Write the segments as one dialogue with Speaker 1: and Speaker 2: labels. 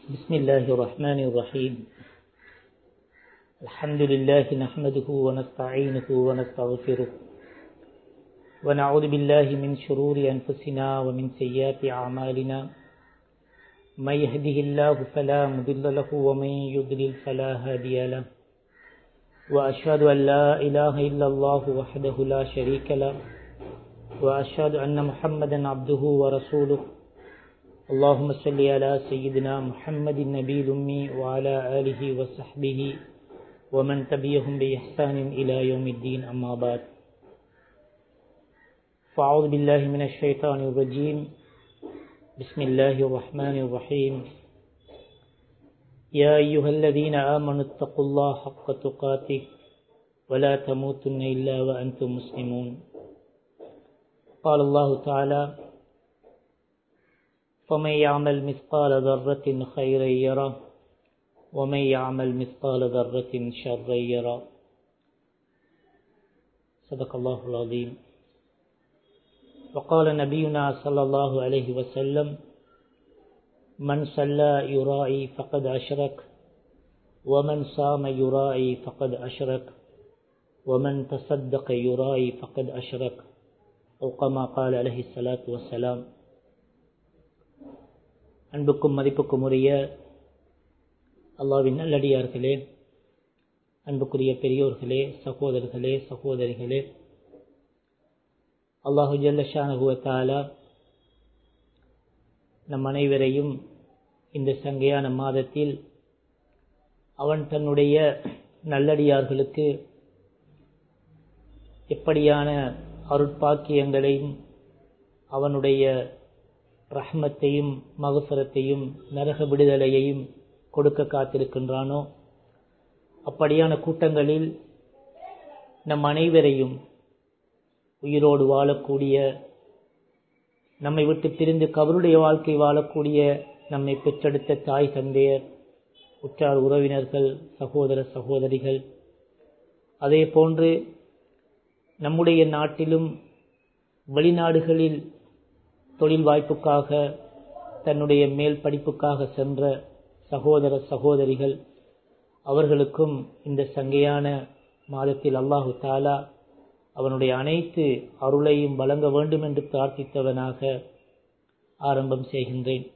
Speaker 1: بسم الله الرحمن الرحيم الحمد لله نحمده ونستعينه ونستغفره ونعوذ بالله من شرور أنفسنا ومن سيئات أعمالنا من يهده الله فلا مضل له ومن يضلل فلا هادي له وأشهد أن لا إله إلا الله وحده لا شريك له وأشهد أن محمدا عبده ورسوله اللهم صل على سيدنا محمد النبي الأمي وعلى آله وصحبه ومن تبعهم بإحسان إلى يوم الدين أما بعد فأعوذ بالله من الشيطان الرجيم بسم الله الرحمن الرحيم يا أيها الذين آمنوا اتقوا الله حق تقاته ولا تموتن إلا وأنتم مسلمون قال الله تعالى فمن يعمل مثقال ذرة خيرا يره ومن يعمل مثقال ذرة شرا يره صدق الله العظيم وقال نبينا صلى الله عليه وسلم من صلى يرائي فقد أشرك ومن صام يرائي فقد أشرك ومن تصدق يرائي فقد أشرك أو كما قال عليه الصلاة والسلام அன்புக்கும் மதிப்புக்கும் உரிய அல்லாவின் நல்லடியார்களே அன்புக்குரிய பெரியோர்களே சகோதரர்களே சகோதரிகளே அல்லாஹு ஜல்லஷானுகுவத்தாலா நம் அனைவரையும் இந்த சங்கையான மாதத்தில் அவன் தன்னுடைய நல்லடியார்களுக்கு எப்படியான அருட்பாக்கியங்களையும் அவனுடைய ரஹ்மத்தையும் மகசரத்தையும் நரக விடுதலையையும் கொடுக்க காத்திருக்கின்றானோ அப்படியான கூட்டங்களில் நம் அனைவரையும் உயிரோடு வாழக்கூடிய நம்மை விட்டு பிரிந்து கபருடைய வாழ்க்கை வாழக்கூடிய நம்மை பெற்றெடுத்த தாய் தந்தையர் உற்றார் உறவினர்கள் சகோதர சகோதரிகள் அதே போன்று நம்முடைய நாட்டிலும் வெளிநாடுகளில் தொழில் வாய்ப்புக்காக தன்னுடைய மேல் படிப்புக்காக சென்ற சகோதர சகோதரிகள் அவர்களுக்கும் இந்த சங்கையான மாதத்தில் அல்லாஹு தாலா அவனுடைய அனைத்து அருளையும் வழங்க வேண்டும் என்று பிரார்த்தித்தவனாக ஆரம்பம் செய்கின்றேன்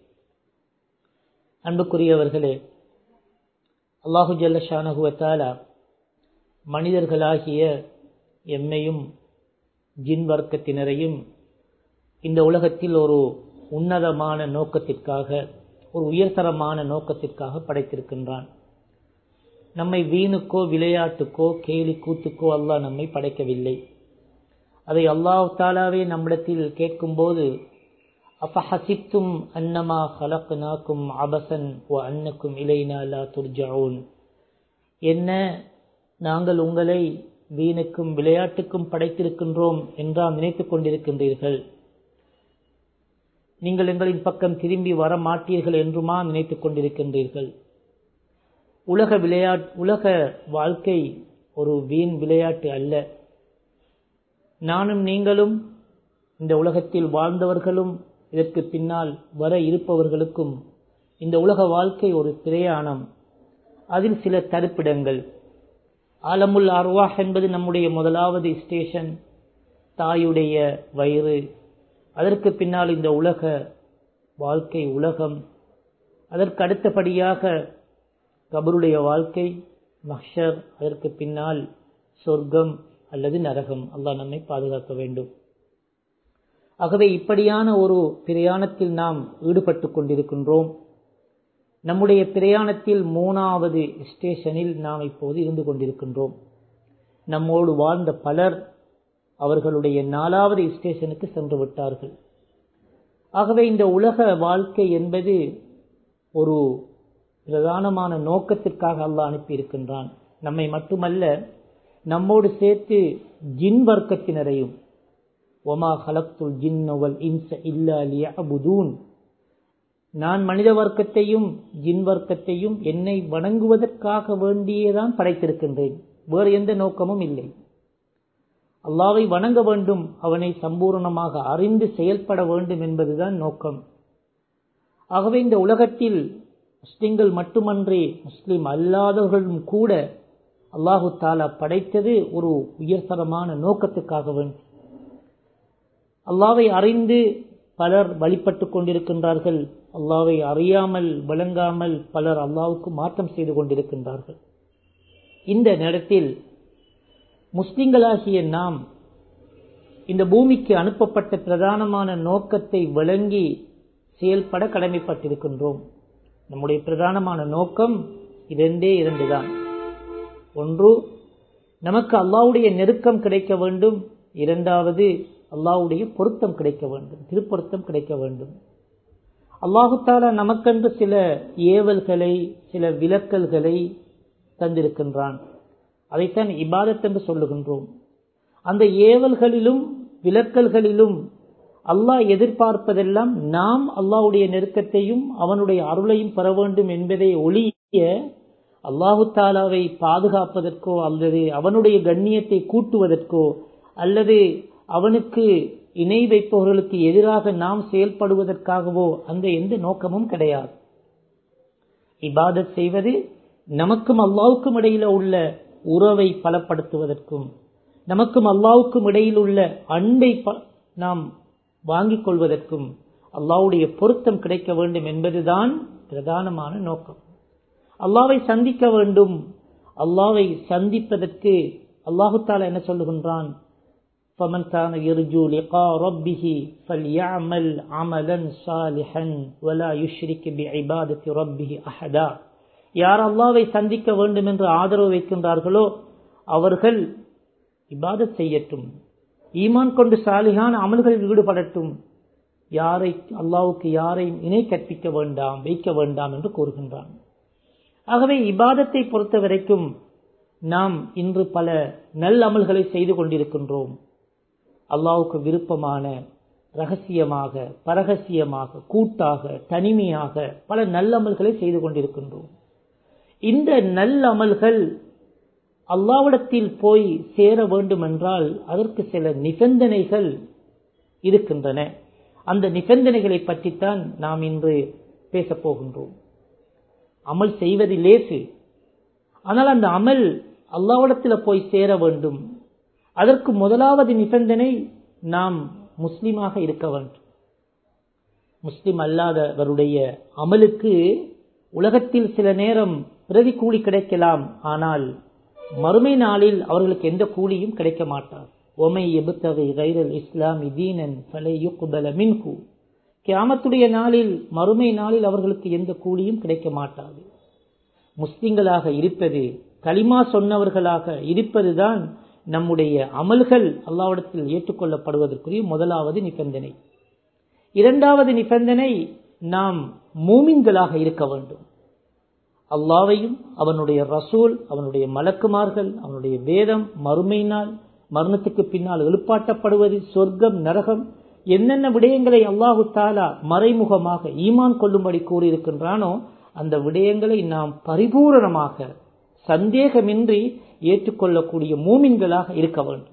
Speaker 1: அன்புக்குரியவர்களே அல்லாஹு ஜல்லஷானகுவத்தாலா மனிதர்களாகிய எம்மையும் ஜின் வர்க்கத்தினரையும் இந்த உலகத்தில் ஒரு உன்னதமான நோக்கத்திற்காக ஒரு உயர்தரமான நோக்கத்திற்காக படைத்திருக்கின்றான் நம்மை வீணுக்கோ விளையாட்டுக்கோ கேலி கூத்துக்கோ அல்லாஹ் நம்மை படைக்கவில்லை அதை அல்லாஹ் தாலாவே நம்மிடத்தில் கேட்கும்போது அஃபஹசித்தும் அன்னமா ஹலக்னாக்கும் அபசன் ஓ அன்னக்கும் இலைனா லா துர்ஜவுன் என்ன நாங்கள் உங்களை வீணுக்கும் விளையாட்டுக்கும் படைத்திருக்கின்றோம் என்றால் நினைத்துக் கொண்டிருக்கின்றீர்கள் நீங்கள் எங்களின் பக்கம் திரும்பி வர மாட்டீர்கள் என்றுமா நினைத்துக் கொண்டிருக்கின்றீர்கள் உலக விளையாட் உலக வாழ்க்கை ஒரு வீண் விளையாட்டு அல்ல நானும் நீங்களும் இந்த உலகத்தில் வாழ்ந்தவர்களும் இதற்கு பின்னால் வர இருப்பவர்களுக்கும் இந்த உலக வாழ்க்கை ஒரு பிரயாணம் அதில் சில தடுப்பிடங்கள் ஆலமுல் அர்வாஹ் என்பது நம்முடைய முதலாவது ஸ்டேஷன் தாயுடைய வயிறு அதற்கு பின்னால் இந்த உலக வாழ்க்கை உலகம் அதற்கு அடுத்தபடியாக கபருடைய வாழ்க்கை மஹர் அதற்கு பின்னால் சொர்க்கம் அல்லது நரகம் அல்லாஹ் நம்மை பாதுகாக்க வேண்டும் ஆகவே இப்படியான ஒரு பிரயாணத்தில் நாம் ஈடுபட்டு கொண்டிருக்கின்றோம் நம்முடைய பிரயாணத்தில் மூணாவது ஸ்டேஷனில் நாம் இப்போது இருந்து கொண்டிருக்கின்றோம் நம்மோடு வாழ்ந்த பலர் அவர்களுடைய நாலாவது ஸ்டேஷனுக்கு சென்று விட்டார்கள் ஆகவே இந்த உலக வாழ்க்கை என்பது ஒரு பிரதானமான நோக்கத்திற்காக அல்லாஹ் அனுப்பியிருக்கின்றான் நம்மை மட்டுமல்ல நம்மோடு சேர்த்து ஜின் வர்க்கத்தினரையும் ஒமா ஹலக்துல் ஜின்னவல் இன்ச இல்லா லியபுதூன் நான் மனித வர்க்கத்தையும் ஜின் வர்க்கத்தையும் என்னை வணங்குவதற்காக வேண்டியேதான் படைத்திருக்கின்றேன் வேறு எந்த நோக்கமும் இல்லை அல்லாவை வணங்க வேண்டும் அவனை சம்பூர்ணமாக அறிந்து செயல்பட வேண்டும் என்பதுதான் நோக்கம் ஆகவே இந்த உலகத்தில் முஸ்லிம்கள் மட்டுமன்றே முஸ்லிம் அல்லாதவர்களும் கூட அல்லாஹு தாலா படைத்தது ஒரு உயர்தரமான நோக்கத்துக்காக வேண்டி அல்லாவை அறிந்து பலர் வழிபட்டு கொண்டிருக்கின்றார்கள் அல்லாவை அறியாமல் விளங்காமல் பலர் அல்லாவுக்கு மாற்றம் செய்து கொண்டிருக்கின்றார்கள் இந்த நேரத்தில் முஸ்லிம்களாகிய நாம் இந்த பூமிக்கு அனுப்பப்பட்ட பிரதானமான நோக்கத்தை விளங்கி செயல்பட கடமைப்பட்டிருக்கின்றோம் நம்முடைய பிரதானமான நோக்கம் இரண்டே இரண்டுதான் ஒன்று நமக்கு அல்லாவுடைய நெருக்கம் கிடைக்க வேண்டும் இரண்டாவது அல்லாவுடைய பொருத்தம் கிடைக்க வேண்டும் திருப்பொருத்தம் கிடைக்க வேண்டும் அல்லாஹு தாலா நமக்கென்று சில ஏவல்களை சில விலக்கல்களை தந்திருக்கின்றான் அதைத்தான் இபாதத் என்று சொல்லுகின்றோம் அந்த ஏவல்களிலும் விலக்கல்களிலும் அல்லாஹ் எதிர்பார்ப்பதெல்லாம் நாம் அல்லாஹுடைய நெருக்கத்தையும் அவனுடைய அருளையும் பெற வேண்டும் என்பதை ஒளிய அல்லாஹு தாலாவை பாதுகாப்பதற்கோ அல்லது அவனுடைய கண்ணியத்தை கூட்டுவதற்கோ அல்லது அவனுக்கு இணை வைப்பவர்களுக்கு எதிராக நாம் செயல்படுவதற்காகவோ அந்த எந்த நோக்கமும் கிடையாது இபாதத் செய்வது நமக்கும் அல்லாவுக்கும் இடையில உள்ள உறவை பலப்படுத்துவதற்கும் நமக்கும் அல்லாவுக்கும் இடையில் உள்ள அன்பை நாம் வாங்கிக் கொள்வதற்கும் அல்லாவுடைய பொருத்தம் கிடைக்க வேண்டும் என்பதுதான் பிரதானமான நோக்கம் அல்லாவை சந்திக்க வேண்டும் அல்லாவை சந்திப்பதற்கு அல்லாஹு தாலா என்ன சொல்லுகின்றான் فمن كان يرجو لقاء ربه فليعمل عملا صالحا ولا يشرك بعبادة ربه أحدا யார் அல்லாவை சந்திக்க வேண்டும் என்று ஆதரவு வைக்கின்றார்களோ அவர்கள் இபாதத் செய்யட்டும் ஈமான் கொண்டு சாலிகான அமல்களில் ஈடுபடட்டும் யாரை அல்லாவுக்கு யாரையும் இணை கற்பிக்க வேண்டாம் வைக்க வேண்டாம் என்று கூறுகின்றான் ஆகவே இபாதத்தை பொறுத்த வரைக்கும் நாம் இன்று பல நல் அமல்களை செய்து கொண்டிருக்கின்றோம் அல்லாவுக்கு விருப்பமான ரகசியமாக பரகசியமாக கூட்டாக தனிமையாக பல நல்லமல்களை செய்து கொண்டிருக்கின்றோம் இந்த நல்லமல்கள் அல்லாவிடத்தில் போய் சேர வேண்டும் என்றால் அதற்கு சில நிபந்தனைகள் இருக்கின்றன அந்த நிபந்தனைகளை பற்றித்தான் நாம் இன்று பேசப் போகின்றோம் அமல் செய்வது லேசு ஆனால் அந்த அமல் அல்லாவிடத்தில் போய் சேர வேண்டும் அதற்கு முதலாவது நிபந்தனை நாம் முஸ்லிமாக இருக்க வேண்டும் முஸ்லிம் அல்லாதவருடைய அமலுக்கு உலகத்தில் சில நேரம் பிரதி கூலி கிடைக்கலாம் ஆனால் மறுமை நாளில் அவர்களுக்கு எந்த கூலியும் கிடைக்க மாட்டார் ஒமை எபுத்தகை கைரல் இஸ்லாம் இதீனன் பலை யுக்குபல மின்கு கியாமத்துடைய நாளில் மறுமை நாளில் அவர்களுக்கு எந்த கூலியும் கிடைக்க மாட்டாது முஸ்லிம்களாக இருப்பது களிமா சொன்னவர்களாக இருப்பதுதான் நம்முடைய அமல்கள் அல்லாவிடத்தில் ஏற்றுக்கொள்ளப்படுவதற்குரிய முதலாவது நிபந்தனை இரண்டாவது நிபந்தனை நாம் மூமின்களாக இருக்க வேண்டும் அல்லாவையும் அவனுடைய ரசூல் அவனுடைய மலக்குமார்கள் அவனுடைய வேதம் மறுமை நாள் மரணத்துக்கு பின்னால் எழுப்பாட்டப்படுவது சொர்க்கம் நரகம் என்னென்ன விடயங்களை அல்லாஹு தாலா மறைமுகமாக ஈமான் கொள்ளும்படி கூறியிருக்கின்றானோ அந்த விடயங்களை நாம் பரிபூரணமாக சந்தேகமின்றி ஏற்றுக்கொள்ளக்கூடிய மூமின்களாக இருக்க வேண்டும்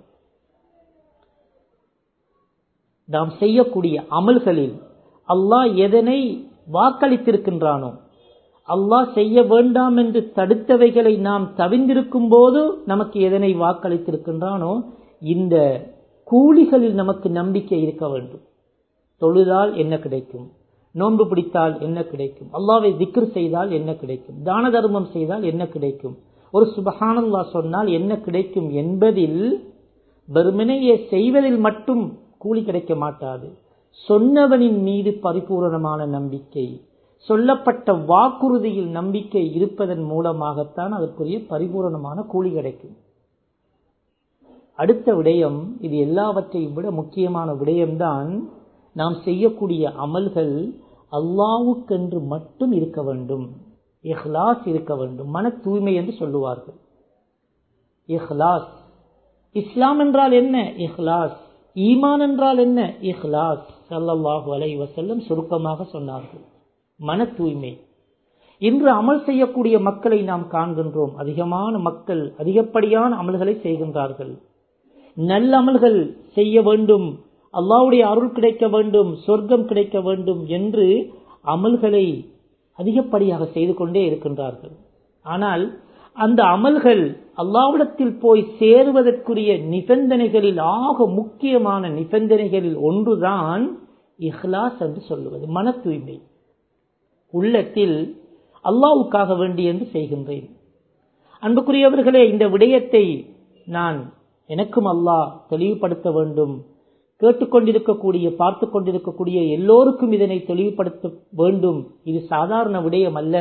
Speaker 1: நாம் செய்யக்கூடிய அமல்களில் அல்லாஹ் எதனை வாக்களித்திருக்கின்றானோ அல்லாஹ் செய்ய வேண்டாம் என்று தடுத்தவைகளை நாம் தவிர்ந்திருக்கும் போது நமக்கு எதனை வாக்களித்திருக்கின்றானோ இந்த கூலிகளில் நமக்கு நம்பிக்கை இருக்க வேண்டும் தொழுதால் என்ன கிடைக்கும் நோன்பு பிடித்தால் என்ன கிடைக்கும் அல்லாவை திக்ர் செய்தால் என்ன கிடைக்கும் தான தர்மம் செய்தால் என்ன கிடைக்கும் ஒரு சுபஹானல்லா சொன்னால் என்ன கிடைக்கும் என்பதில் வெறுமனையை செய்வதில் மட்டும் கூலி கிடைக்க மாட்டாது சொன்னவனின் மீது பரிபூரணமான நம்பிக்கை சொல்லப்பட்ட வாக்குறுதியில் நம்பிக்கை இருப்பதன் மூலமாகத்தான் அதற்குரிய பரிபூரணமான கூலி கிடைக்கும் அடுத்த விடயம் இது எல்லாவற்றையும் விட முக்கியமான விடயம்தான் நாம் செய்யக்கூடிய அமல்கள் அல்லாவுக்கென்று மட்டும் இருக்க வேண்டும் இஹ்லாஸ் இருக்க வேண்டும் மன தூய்மை என்று சொல்லுவார்கள் இஹ்லாஸ் இஸ்லாம் என்றால் என்ன இஹ்லாஸ் ஈமான் என்றால் என்ன இஹ்லாஸ் சல்லல்லாஹு அலை வசல்லம் சுருக்கமாக சொன்னார்கள் மன தூய்மை இன்று அமல் செய்யக்கூடிய மக்களை நாம் காண்கின்றோம் அதிகமான மக்கள் அதிகப்படியான அமல்களை செய்கின்றார்கள் நல்ல அமல்கள் செய்ய வேண்டும் அல்லாவுடைய அருள் கிடைக்க வேண்டும் சொர்க்கம் கிடைக்க வேண்டும் என்று அமல்களை அதிகப்படியாக செய்து கொண்டே இருக்கின்றார்கள் ஆனால் அந்த அமல்கள் அல்லாவிடத்தில் போய் சேருவதற்குரிய நிபந்தனைகளில் ஆக முக்கியமான நிபந்தனைகளில் ஒன்றுதான் இஹ்லாஸ் என்று சொல்லுவது மன தூய்மை உள்ளத்தில் அல்லாவுக்காக வேண்டி என்று செய்கின்றேன் அன்புக்குரியவர்களே இந்த விடயத்தை நான் எனக்கும் அல்லாஹ் தெளிவுபடுத்த வேண்டும் கேட்டுக்கொண்டிருக்கக்கூடிய பார்த்து கொண்டிருக்கக்கூடிய எல்லோருக்கும் இதனை தெளிவுபடுத்த வேண்டும் இது சாதாரண விடயம் அல்ல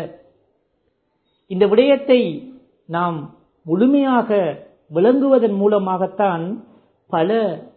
Speaker 1: இந்த விடயத்தை நாம் முழுமையாக விளங்குவதன் மூலமாகத்தான் பல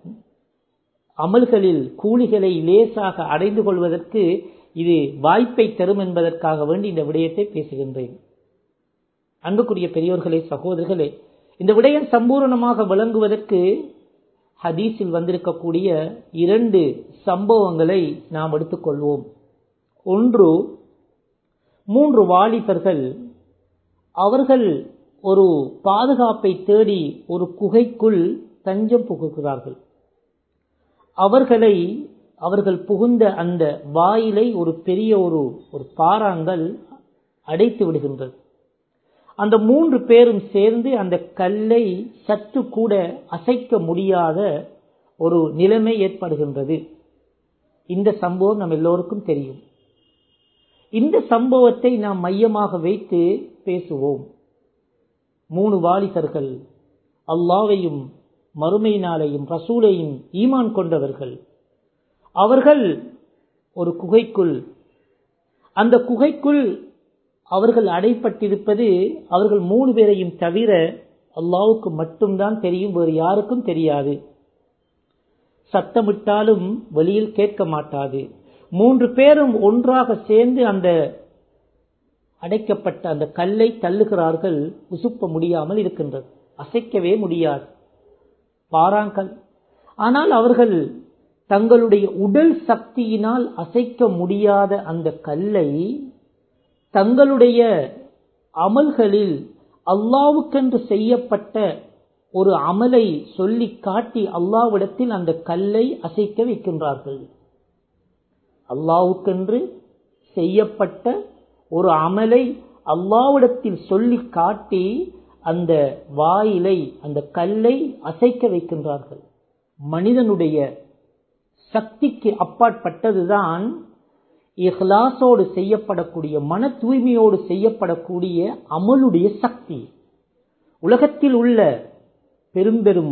Speaker 1: அமல்களில் கூலிகளை லேசாக அடைந்து கொள்வதற்கு இது வாய்ப்பை தரும் என்பதற்காக வேண்டி இந்த விடயத்தை பேசுகின்றேன் அன்புக்குரிய பெரியோர்களே சகோதரர்களே இந்த விடயம் சம்பூரணமாக விளங்குவதற்கு ஹதீஸில் வந்திருக்கக்கூடிய இரண்டு சம்பவங்களை நாம் எடுத்துக்கொள்வோம் ஒன்று மூன்று வாலிபர்கள் அவர்கள் ஒரு பாதுகாப்பை தேடி ஒரு குகைக்குள் தஞ்சம் புகுகிறார்கள் அவர்களை அவர்கள் புகுந்த அந்த வாயிலை ஒரு பெரிய ஒரு ஒரு பாறாங்கல் அடைத்து விடுகின்றது அந்த மூன்று பேரும் சேர்ந்து அந்த கல்லை சற்று கூட அசைக்க முடியாத ஒரு நிலைமை ஏற்படுகின்றது இந்த சம்பவம் நம் எல்லோருக்கும் தெரியும் இந்த சம்பவத்தை நாம் மையமாக வைத்து பேசுவோம் மூணு வாலிபர்கள் அல்லாவையும் மறுமை நாளையும் ரசூலையும் ஈமான் கொண்டவர்கள் அவர்கள் ஒரு குகைக்குள் அந்த குகைக்குள் அவர்கள் அடைப்பட்டிருப்பது அவர்கள் மூணு பேரையும் தவிர அல்லாவுக்கு மட்டும்தான் தெரியும் வேறு யாருக்கும் தெரியாது சத்தமிட்டாலும் வெளியில் கேட்க மாட்டாது மூன்று பேரும் ஒன்றாக சேர்ந்து அந்த அடைக்கப்பட்ட அந்த கல்லை தள்ளுகிறார்கள் உசுப்ப முடியாமல் இருக்கின்றது அசைக்கவே முடியாது பாறாங்கல் ஆனால் அவர்கள் தங்களுடைய உடல் சக்தியினால் அசைக்க முடியாத அந்த கல்லை தங்களுடைய அமல்களில் அல்லாவுக்கென்று செய்யப்பட்ட ஒரு அமலை சொல்லி காட்டி அல்லாவிடத்தில் அந்த கல்லை அசைக்க வைக்கின்றார்கள் அல்லாவுக்கென்று செய்யப்பட்ட ஒரு அமலை அல்லாவிடத்தில் சொல்லி காட்டி அந்த வாயிலை அந்த கல்லை அசைக்க வைக்கின்றார்கள் மனிதனுடைய சக்திக்கு அப்பாற்பட்டதுதான் இஹ்லாசோடு செய்யப்படக்கூடிய மன தூய்மையோடு செய்யப்படக்கூடிய அமலுடைய சக்தி உலகத்தில் உள்ள பெரும் பெரும்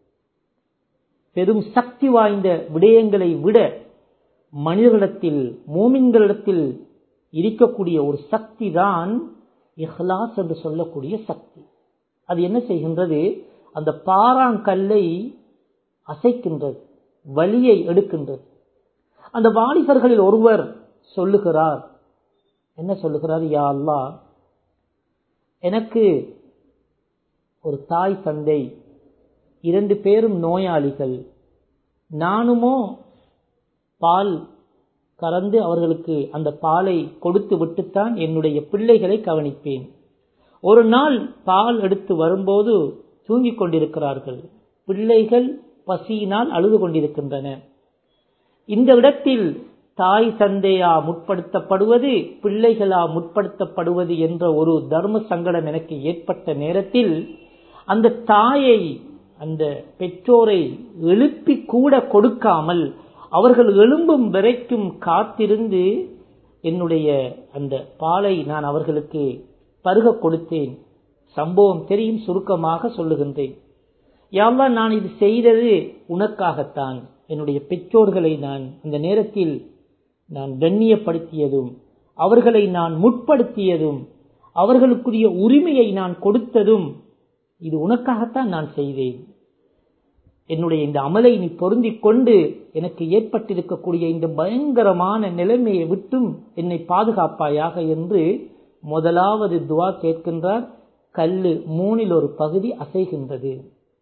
Speaker 1: பெரும் சக்தி வாய்ந்த விடயங்களை விட மனிதர்களிடத்தில் மோமின்களிடத்தில் இருக்கக்கூடிய ஒரு சக்தி தான் இஹ்லாஸ் என்று சொல்லக்கூடிய சக்தி அது என்ன செய்கின்றது அந்த பாறாங்கல்லை அசைக்கின்றது வலியை எடுக்கின்றது அந்த வாலிபர்களில் ஒருவர் சொல்லுகிறார் என்ன சொல்லுகிறார் யா அல்லா எனக்கு ஒரு தாய் தந்தை இரண்டு பேரும் நோயாளிகள் நானுமோ பால் கறந்து அவர்களுக்கு அந்த பாலை கொடுத்து விட்டுத்தான் என்னுடைய பிள்ளைகளை கவனிப்பேன் ஒரு நாள் பால் எடுத்து வரும்போது தூங்கிக் கொண்டிருக்கிறார்கள் பிள்ளைகள் பசியினால் அழுது கொண்டிருக்கின்றன இந்த இடத்தில் தாய் தந்தையா முற்படுத்தப்படுவது பிள்ளைகளா முற்படுத்தப்படுவது என்ற ஒரு தர்ம சங்கடம் எனக்கு ஏற்பட்ட நேரத்தில் அந்த தாயை அந்த பெற்றோரை எழுப்பி கூட கொடுக்காமல் அவர்கள் எழும்பும் வரைக்கும் காத்திருந்து என்னுடைய அந்த பாலை நான் அவர்களுக்கு பருக கொடுத்தேன் சம்பவம் தெரியும் சுருக்கமாக சொல்லுகின்றேன் யாவா நான் இது செய்தது உனக்காகத்தான் என்னுடைய பெற்றோர்களை நான் அந்த நேரத்தில் நான் கண்ணியப்படுத்தியதும் அவர்களை நான் முற்படுத்தியதும் அவர்களுக்குரிய உரிமையை நான் கொடுத்ததும் இது உனக்காகத்தான் நான் செய்தேன் என்னுடைய இந்த அமலை நீ பொருந்திக் கொண்டு எனக்கு ஏற்பட்டிருக்கக்கூடிய இந்த பயங்கரமான நிலைமையை விட்டும் என்னை பாதுகாப்பாயாக என்று முதலாவது துவா கேட்கின்றார் கல்லு மூணில் ஒரு பகுதி அசைகின்றது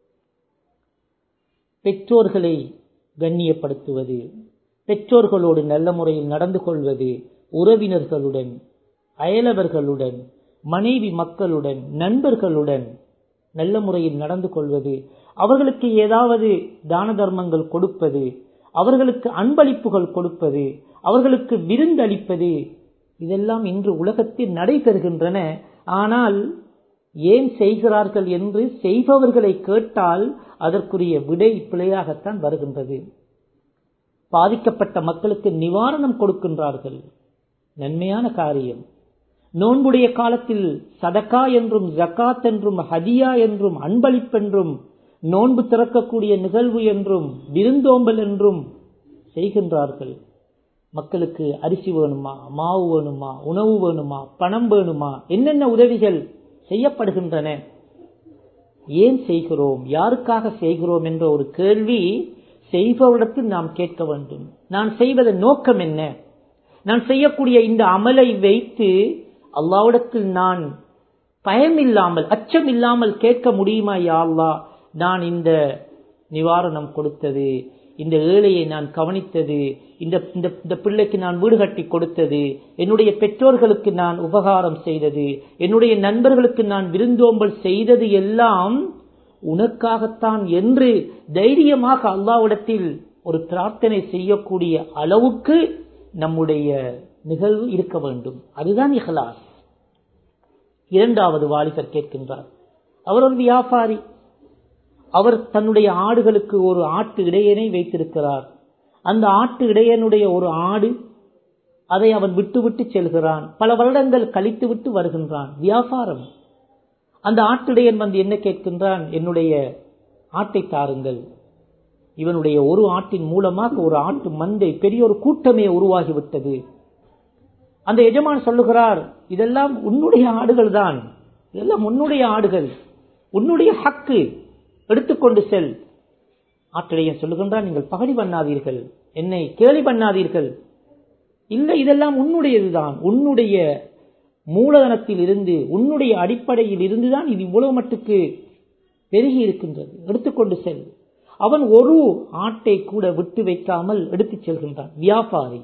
Speaker 1: பெற்றோர்களை கண்ணியப்படுத்துவது பெற்றோர்களோடு நல்ல முறையில் நடந்து கொள்வது உறவினர்களுடன் அயலவர்களுடன் மனைவி மக்களுடன் நண்பர்களுடன் நல்ல முறையில் நடந்து கொள்வது அவர்களுக்கு ஏதாவது தான தர்மங்கள் கொடுப்பது அவர்களுக்கு அன்பளிப்புகள் கொடுப்பது அவர்களுக்கு விருந்தளிப்பது இதெல்லாம் இன்று உலகத்தில் நடைபெறுகின்றன ஆனால் ஏன் செய்கிறார்கள் என்று செய்பவர்களை கேட்டால் அதற்குரிய விடை பிழையாகத்தான் வருகின்றது பாதிக்கப்பட்ட மக்களுக்கு நிவாரணம் கொடுக்கின்றார்கள் நன்மையான காரியம் நோன்புடைய காலத்தில் சதக்கா என்றும் ஜக்காத் என்றும் ஹதியா என்றும் அன்பளிப்பென்றும் நோன்பு திறக்கக்கூடிய நிகழ்வு என்றும் விருந்தோம்பல் என்றும் செய்கின்றார்கள் மக்களுக்கு அரிசி வேணுமா மாவு வேணுமா உணவு வேணுமா பணம் வேணுமா என்னென்ன உதவிகள் செய்யப்படுகின்றன ஏன் செய்கிறோம் யாருக்காக செய்கிறோம் என்ற ஒரு கேள்வி செய்பவரிடத்தில் நாம் கேட்க வேண்டும் நான் செய்வதன் நோக்கம் என்ன நான் செய்யக்கூடிய இந்த அமலை வைத்து அல்லாவிடத்தில் நான் பயமில்லாமல் அச்சம் இல்லாமல் கேட்க முடியுமா யா அல்லா நான் இந்த நிவாரணம் கொடுத்தது இந்த ஏழையை நான் கவனித்தது இந்த இந்த பிள்ளைக்கு நான் வீடு கட்டி கொடுத்தது என்னுடைய பெற்றோர்களுக்கு நான் உபகாரம் செய்தது என்னுடைய நண்பர்களுக்கு நான் விருந்தோம்பல் செய்தது எல்லாம் உனக்காகத்தான் என்று தைரியமாக அல்லாவிடத்தில் ஒரு பிரார்த்தனை செய்யக்கூடிய அளவுக்கு நம்முடைய நிகழ்வு இருக்க வேண்டும் அதுதான் இஹ்லாஸ் இரண்டாவது வாலிபர் கேட்கின்றார் அவர் ஒரு வியாபாரி அவர் தன்னுடைய ஆடுகளுக்கு ஒரு ஆட்டு இடையனை வைத்திருக்கிறார் அந்த ஆட்டு இடையனுடைய ஒரு ஆடு அதை அவன் விட்டு விட்டு செல்கிறான் பல வருடங்கள் கழித்து விட்டு வருகின்றான் வியாபாரம் அந்த ஆட்டிடையன் வந்து என்ன கேட்கின்றான் என்னுடைய ஆட்டை தாருங்கள் இவனுடைய ஒரு ஆட்டின் மூலமாக ஒரு ஆட்டு மந்தை பெரிய ஒரு கூட்டமே உருவாகிவிட்டது அந்த எஜமான் சொல்லுகிறார் இதெல்லாம் உன்னுடைய ஆடுகள் தான் இதெல்லாம் உன்னுடைய ஆடுகள் உன்னுடைய ஹக்கு எடுத்துக்கொண்டு செல் ஆற்றிடையன் சொல்லுகின்றான் நீங்கள் பகடி பண்ணாதீர்கள் என்னை கேலி பண்ணாதீர்கள் இல்லை இதெல்லாம் உன்னுடையதுதான் உன்னுடைய மூலதனத்தில் இருந்து உன்னுடைய அடிப்படையில் இருந்துதான் இது இவ்வளவு மட்டுக்கு பெருகி இருக்கின்றது எடுத்துக்கொண்டு செல் அவன் ஒரு ஆட்டை கூட விட்டு வைக்காமல் எடுத்துச் செல்கின்றான் வியாபாரி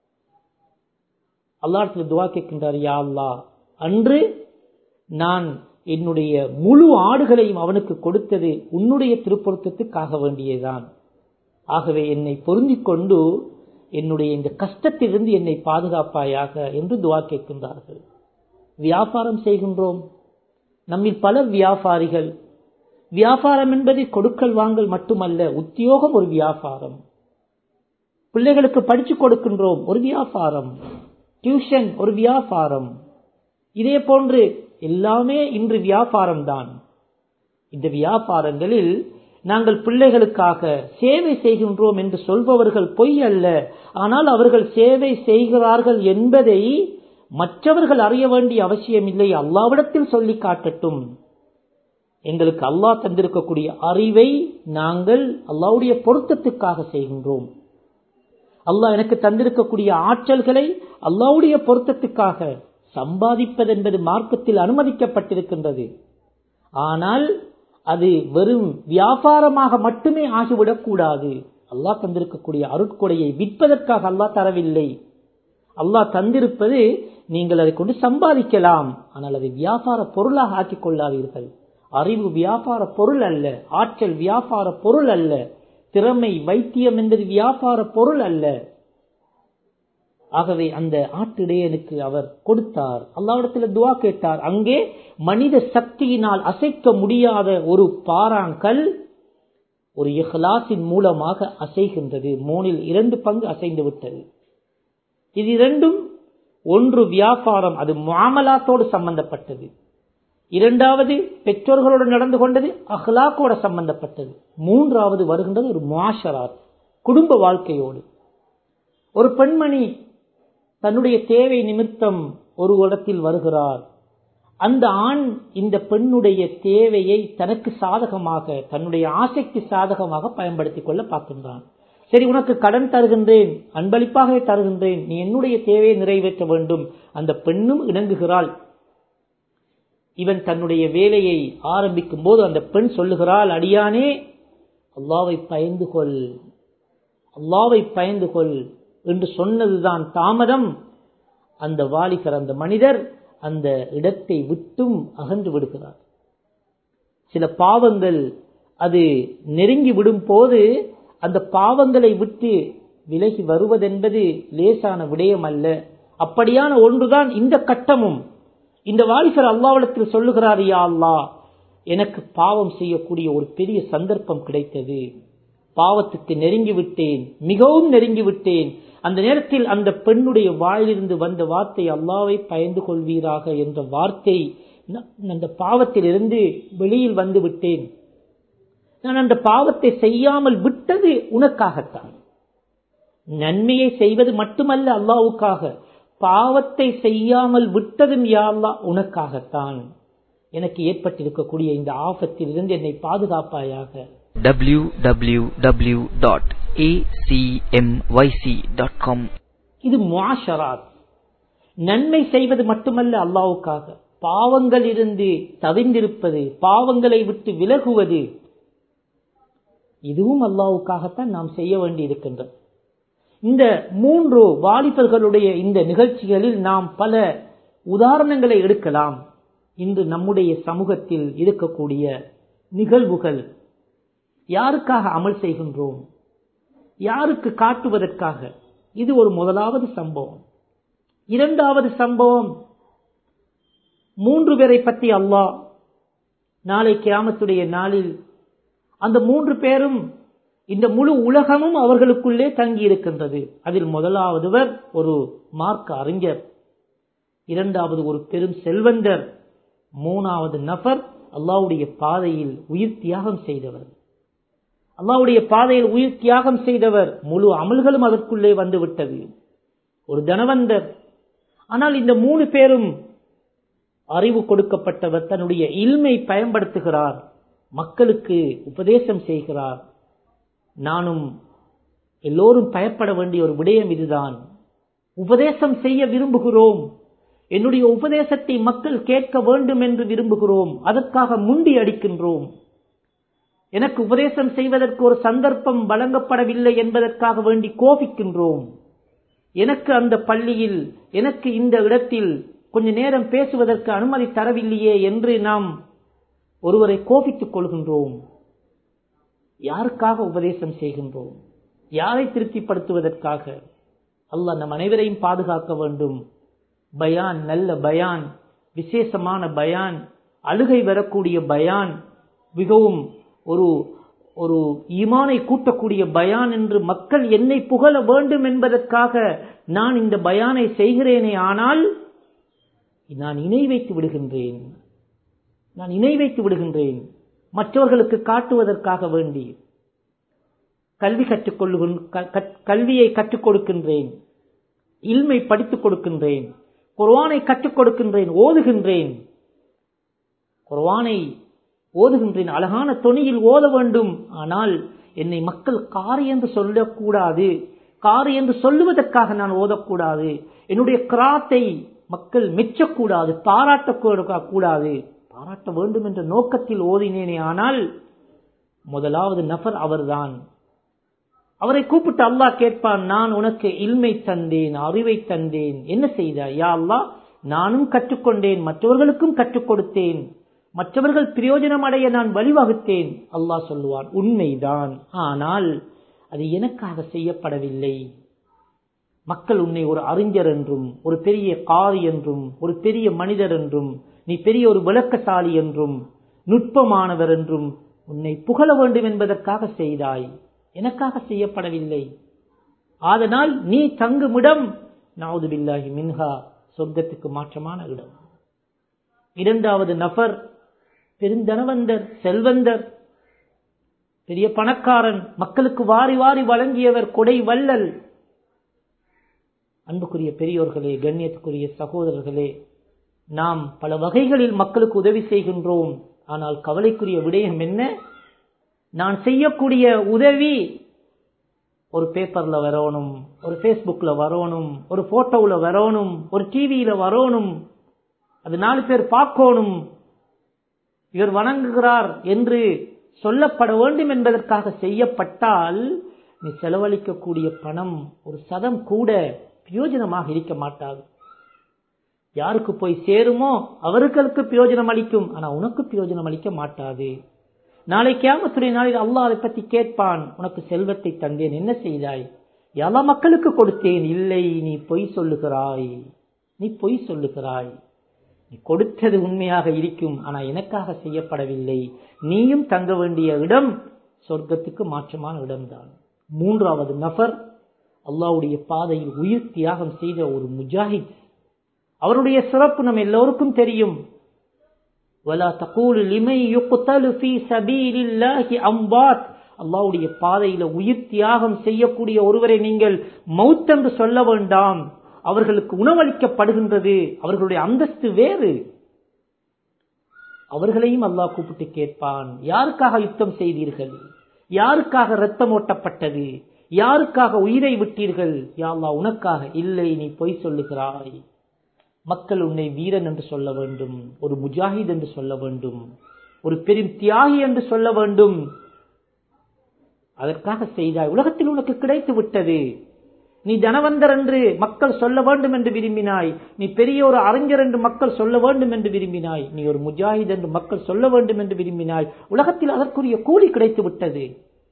Speaker 1: அல்லாடத்தில் துவா கேட்கின்றார் யா அல்லா அன்று நான் என்னுடைய முழு ஆடுகளையும் அவனுக்கு கொடுத்தது உன்னுடைய திருப்பொருத்தத்துக்காக வேண்டியதான் ஆகவே என்னை பொருந்திக் கொண்டு என்னுடைய இந்த கஷ்டத்திலிருந்து என்னை பாதுகாப்பாயாக என்று துவா கேட்கின்றார்கள் வியாபாரம் செய்கின்றோம் நம்மில் பல வியாபாரிகள் வியாபாரம் என்பது கொடுக்கல் வாங்கல் மட்டுமல்ல உத்தியோகம் ஒரு வியாபாரம் பிள்ளைகளுக்கு படிச்சு கொடுக்கின்றோம் ஒரு வியாபாரம் டியூஷன் ஒரு வியாபாரம் இதே போன்று எல்லாமே இன்று வியாபாரம் தான் இந்த வியாபாரங்களில் நாங்கள் பிள்ளைகளுக்காக சேவை செய்கின்றோம் என்று சொல்பவர்கள் பொய் அல்ல ஆனால் அவர்கள் சேவை செய்கிறார்கள் என்பதை மற்றவர்கள் அறிய வேண்டிய அவசியமில்லை அல்லாவிடத்தில் சொல்லி காட்டட்டும் எங்களுக்கு அல்லாஹ் தந்திருக்கக்கூடிய அறிவை நாங்கள் அல்லாவுடைய பொருத்தத்துக்காக செய்கின்றோம் அல்லாஹ் எனக்கு தந்திருக்கக்கூடிய ஆற்றல்களை அல்லாவுடைய பொருத்தத்துக்காக சம்பாதிப்பது என்பது மார்க்கத்தில் அனுமதிக்கப்பட்டிருக்கின்றது ஆனால் அது வெறும் வியாபாரமாக மட்டுமே ஆகிவிடக் கூடாது அல்லாஹ் தந்திருக்கக்கூடிய அருட்கொடையை விற்பதற்காக அல்லாஹ் தரவில்லை அல்லாஹ் தந்திருப்பது நீங்கள் அதை கொண்டு சம்பாதிக்கலாம் ஆனால் அதை வியாபார பொருளாக ஆக்கிக் கொள்ளாதீர்கள் அறிவு வியாபார பொருள் அல்ல ஆற்றல் வியாபார பொருள் அல்ல திறமை வைத்தியம் என்பது வியாபார பொருள் அல்ல ஆகவே அந்த ஆட்டிடையனுக்கு அவர் கொடுத்தார் அல்லாவிடத்தில் துவா கேட்டார் அங்கே மனித சக்தியினால் அசைக்க முடியாத ஒரு பாறாங்கல் ஒரு இஹ்லாசின் மூலமாக அசைகின்றது மூணில் இரண்டு பங்கு அசைந்து விட்டது இது இரண்டும் ஒன்று வியாபாரம் அது மாமலாத்தோடு சம்பந்தப்பட்டது இரண்டாவது பெற்றோர்களோடு நடந்து கொண்டது அஹ்லாக்கோட சம்பந்தப்பட்டது மூன்றாவது வருகின்றது ஒரு மாஷராத் குடும்ப வாழ்க்கையோடு ஒரு பெண்மணி தன்னுடைய தேவை நிமித்தம் ஒரு இடத்தில் வருகிறார் அந்த ஆண் இந்த பெண்ணுடைய தேவையை தனக்கு சாதகமாக தன்னுடைய ஆசைக்கு சாதகமாக பயன்படுத்திக் கொள்ள பார்க்கின்றான் சரி உனக்கு கடன் தருகின்றேன் அன்பளிப்பாக தருகின்றேன் நீ என்னுடைய தேவையை நிறைவேற்ற வேண்டும் அந்த பெண்ணும் இணங்குகிறாள் இவன் தன்னுடைய வேலையை ஆரம்பிக்கும் போது அந்த பெண் சொல்லுகிறாள் அடியானே அல்லாவை பயந்து கொள் அல்லாவை பயந்து கொள் என்று சொன்னதுதான் தாமதம் அந்த வாலிகர் அந்த மனிதர் அந்த இடத்தை விட்டும் அகன்று விடுகிறார் சில பாவங்கள் அது நெருங்கி விடும் போது அந்த பாவங்களை விட்டு விலகி வருவதென்பது லேசான விடயம் அல்ல அப்படியான ஒன்றுதான் இந்த கட்டமும் இந்த வாலிபர் அல்லாவிடத்தில் சொல்லுகிறார் யா அல்லா எனக்கு பாவம் செய்யக்கூடிய ஒரு பெரிய சந்தர்ப்பம் கிடைத்தது பாவத்துக்கு நெருங்கி விட்டேன் மிகவும் நெருங்கி விட்டேன் அந்த நேரத்தில் அந்த பெண்ணுடைய வாயிலிருந்து வந்த வார்த்தை அல்லாவை பயந்து கொள்வீராக என்ற வார்த்தை அந்த பாவத்திலிருந்து வெளியில் வந்து விட்டேன் நான் அந்த பாவத்தை செய்யாமல் விட்டது உனக்காகத்தான் நன்மையை செய்வது மட்டுமல்ல அல்லாவுக்காக பாவத்தை செய்யாமல் விட்டதும் யா அல்லா உனக்காகத்தான் எனக்கு ஏற்பட்டிருக்கக்கூடிய இந்த ஆபத்தில் இருந்து என்னை பாதுகாப்பாயாக
Speaker 2: www.acmyc.com
Speaker 1: இது முஆஷராத் நன்மை செய்வது மட்டுமல்ல அல்லாவுக்காக பாவங்கள் இருந்து தவிர்ந்திருப்பது பாவங்களை விட்டு விலகுவது இதுவும் அல்லாவுக்காகத்தான் நாம் செய்ய வேண்டி இருக்கின்றது இந்த மூன்று வாலிபர்களுடைய இந்த நிகழ்ச்சிகளில் நாம் பல உதாரணங்களை எடுக்கலாம் இன்று நம்முடைய சமூகத்தில் இருக்கக்கூடிய நிகழ்வுகள் யாருக்காக அமல் செய்கின்றோம் யாருக்கு காட்டுவதற்காக இது ஒரு முதலாவது சம்பவம் இரண்டாவது சம்பவம் மூன்று பேரை பற்றி அல்லாஹ் நாளை கியாமத்துடைய நாளில் அந்த மூன்று பேரும் இந்த முழு உலகமும் அவர்களுக்குள்ளே தங்கி இருக்கின்றது அதில் முதலாவதுவர் ஒரு மார்க்க அறிஞர் இரண்டாவது ஒரு பெரும் செல்வந்தர் மூணாவது நபர் அல்லாவுடைய பாதையில் உயிர் தியாகம் செய்தவர் அல்லாவுடைய பாதையில் உயிர் தியாகம் செய்தவர் முழு அமல்களும் அதற்குள்ளே வந்து விட்டது ஒரு தனவந்தர் ஆனால் இந்த மூணு பேரும் அறிவு கொடுக்கப்பட்டவர் தன்னுடைய இல்மை பயன்படுத்துகிறார் மக்களுக்கு உபதேசம் செய்கிறார் நானும் எல்லோரும் பயப்பட வேண்டிய ஒரு விடயம் இதுதான் உபதேசம் செய்ய விரும்புகிறோம் என்னுடைய உபதேசத்தை மக்கள் கேட்க வேண்டும் என்று விரும்புகிறோம் அதற்காக முண்டி அடிக்கின்றோம் எனக்கு உபதேசம் செய்வதற்கு ஒரு சந்தர்ப்பம் வழங்கப்படவில்லை என்பதற்காக வேண்டி கோபிக்கின்றோம் எனக்கு அந்த பள்ளியில் எனக்கு இந்த இடத்தில் கொஞ்ச நேரம் பேசுவதற்கு அனுமதி தரவில்லையே என்று நாம் ஒருவரை கோபித்துக் கொள்கின்றோம் யாருக்காக உபதேசம் செய்கின்றோம் யாரை திருப்திப்படுத்துவதற்காக அல்லாஹ் நம் அனைவரையும் பாதுகாக்க வேண்டும் பயான் நல்ல பயான் விசேஷமான பயான் அழுகை வரக்கூடிய பயான் மிகவும் ஒரு ஒரு ஈமானை கூட்டக்கூடிய பயான் என்று மக்கள் என்னை புகழ வேண்டும் என்பதற்காக நான் இந்த பயானை செய்கிறேனே ஆனால் நான் இணை வைத்து விடுகின்றேன் நான் இணை வைத்து விடுகின்றேன் மற்றவர்களுக்கு காட்டுவதற்காக வேண்டி கல்வி கற்றுக்கொள்ளு கல்வியை கற்றுக் கொடுக்கின்றேன் இல்மை படித்துக் கொடுக்கின்றேன் குர்வானை கற்றுக் கொடுக்கின்றேன் ஓதுகின்றேன் குர்வானை ஓதுகின்றேன் அழகான தொனியில் ஓத வேண்டும் ஆனால் என்னை மக்கள் காரி என்று சொல்லக்கூடாது காரி என்று சொல்லுவதற்காக நான் ஓதக்கூடாது என்னுடைய கிராத்தை மக்கள் மெச்சக்கூடாது பாராட்டக்கூடாது பாராட்ட வேண்டும் என்ற நோக்கத்தில் ஓதினேனே ஆனால் முதலாவது நபர் அவர்தான் அவரை கூப்பிட்டு அல்லாஹ் கேட்பான் நான் உனக்கு இல்மை தந்தேன் அறிவை தந்தேன் என்ன செய்தாய் யா அல்லா நானும் கற்றுக்கொண்டேன் மற்றவர்களுக்கும் கற்றுக் கொடுத்தேன் மற்றவர்கள் பிரயோஜனம் அடைய நான் வழிவகுத்தேன் அல்லாஹ் சொல்லுவான் உண்மைதான் ஆனால் அது எனக்காக செய்யப்படவில்லை மக்கள் உன்னை ஒரு அறிஞர் என்றும் ஒரு பெரிய காரி என்றும் ஒரு பெரிய மனிதர் என்றும் நீ பெரிய ஒரு விளக்கசாலி என்றும் நுட்பமானவர் என்றும் உன்னை புகழ வேண்டும் என்பதற்காக செய்தாய் எனக்காக செய்யப்படவில்லை அதனால் நீ தங்குமிடம் நாவுது பில்லாஹி மின்ஹா சொர்க்கத்துக்கு மாற்றமான இடம் இரண்டாவது நபர் பெருந்தனவந்தர் செல்வந்தர் பெரிய பணக்காரன் மக்களுக்கு வாரி வாரி வழங்கியவர் கொடை வள்ளல் அன்புக்குரிய பெரியோர்களே கண்ணியத்துக்குரிய சகோதரர்களே நாம் பல வகைகளில் மக்களுக்கு உதவி செய்கின்றோம் ஆனால் கவலைக்குரிய விடயம் என்ன நான் செய்யக்கூடிய உதவி ஒரு பேப்பர்ல வரணும் ஒரு பேஸ்புக்ல வரணும் ஒரு போட்டோவில் வரணும் ஒரு டிவியில வரணும் அது நாலு பேர் பார்க்கணும் இவர் வணங்குகிறார் என்று சொல்லப்பட வேண்டும் என்பதற்காக செய்யப்பட்டால் நீ செலவழிக்கக்கூடிய பணம் ஒரு சதம் கூட பிரயோஜனமாக இருக்க மாட்டாது யாருக்கு போய் சேருமோ அவர்களுக்கு பிரயோஜனம் அளிக்கும் ஆனா உனக்கு பிரயோஜனம் அளிக்க மாட்டாது நாளை கேமத்துடைய நாளில் அல்லாஹ் அதை பற்றி கேட்பான் உனக்கு செல்வத்தை தந்தேன் என்ன செய்தாய் எல்லா மக்களுக்கு கொடுத்தேன் இல்லை நீ பொய் சொல்லுகிறாய் நீ பொய் சொல்லுகிறாய் நீ கொடுத்தது உண்மையாக இருக்கும் ஆனா எனக்காக செய்யப்படவில்லை நீயும் தங்க வேண்டிய இடம் சொர்க்கத்துக்கு மாற்றமான இடம்தான் மூன்றாவது நபர் அல்லாவுடைய பாதையில் உயிர் தியாகம் செய்த ஒரு முஜாஹித் அவருடைய சிறப்பு நம்ம எல்லோருக்கும் தெரியும் ولا تقول لمن يقتل في سبيل الله اموات அல்லாவுடைய பாதையில உயிர் தியாகம் செய்யக்கூடிய ஒருவரை நீங்கள் மௌத் என்று சொல்ல வேண்டாம் அவர்களுக்கு உணவளிக்கப்படுகின்றது அவர்களுடைய அந்தஸ்து வேறு அவர்களையும் அல்லாஹ் கூப்பிட்டு கேட்பான் யாருக்காக யுத்தம் செய்தீர்கள் யாருக்காக ரத்தம் ஓட்டப்பட்டது யாருக்காக உயிரை விட்டீர்கள் யா அல்லாஹ் உனக்காக இல்லை நீ பொய் சொல்லுகிறாய் மக்கள் உன்னை வீரன் என்று சொல்ல வேண்டும் ஒரு முஜாஹித் என்று சொல்ல வேண்டும் ஒரு பெரும் தியாகி என்று சொல்ல வேண்டும் அதற்காக செய்தாய் உலகத்தில் உனக்கு கிடைத்து விட்டது நீ தனவந்தர் என்று மக்கள் சொல்ல வேண்டும் என்று விரும்பினாய் நீ பெரிய ஒரு அறிஞர் என்று மக்கள் சொல்ல வேண்டும் என்று விரும்பினாய் நீ ஒரு முஜாஹித் என்று மக்கள் சொல்ல வேண்டும் என்று விரும்பினாய் உலகத்தில் அதற்குரிய கூலி கிடைத்து விட்டது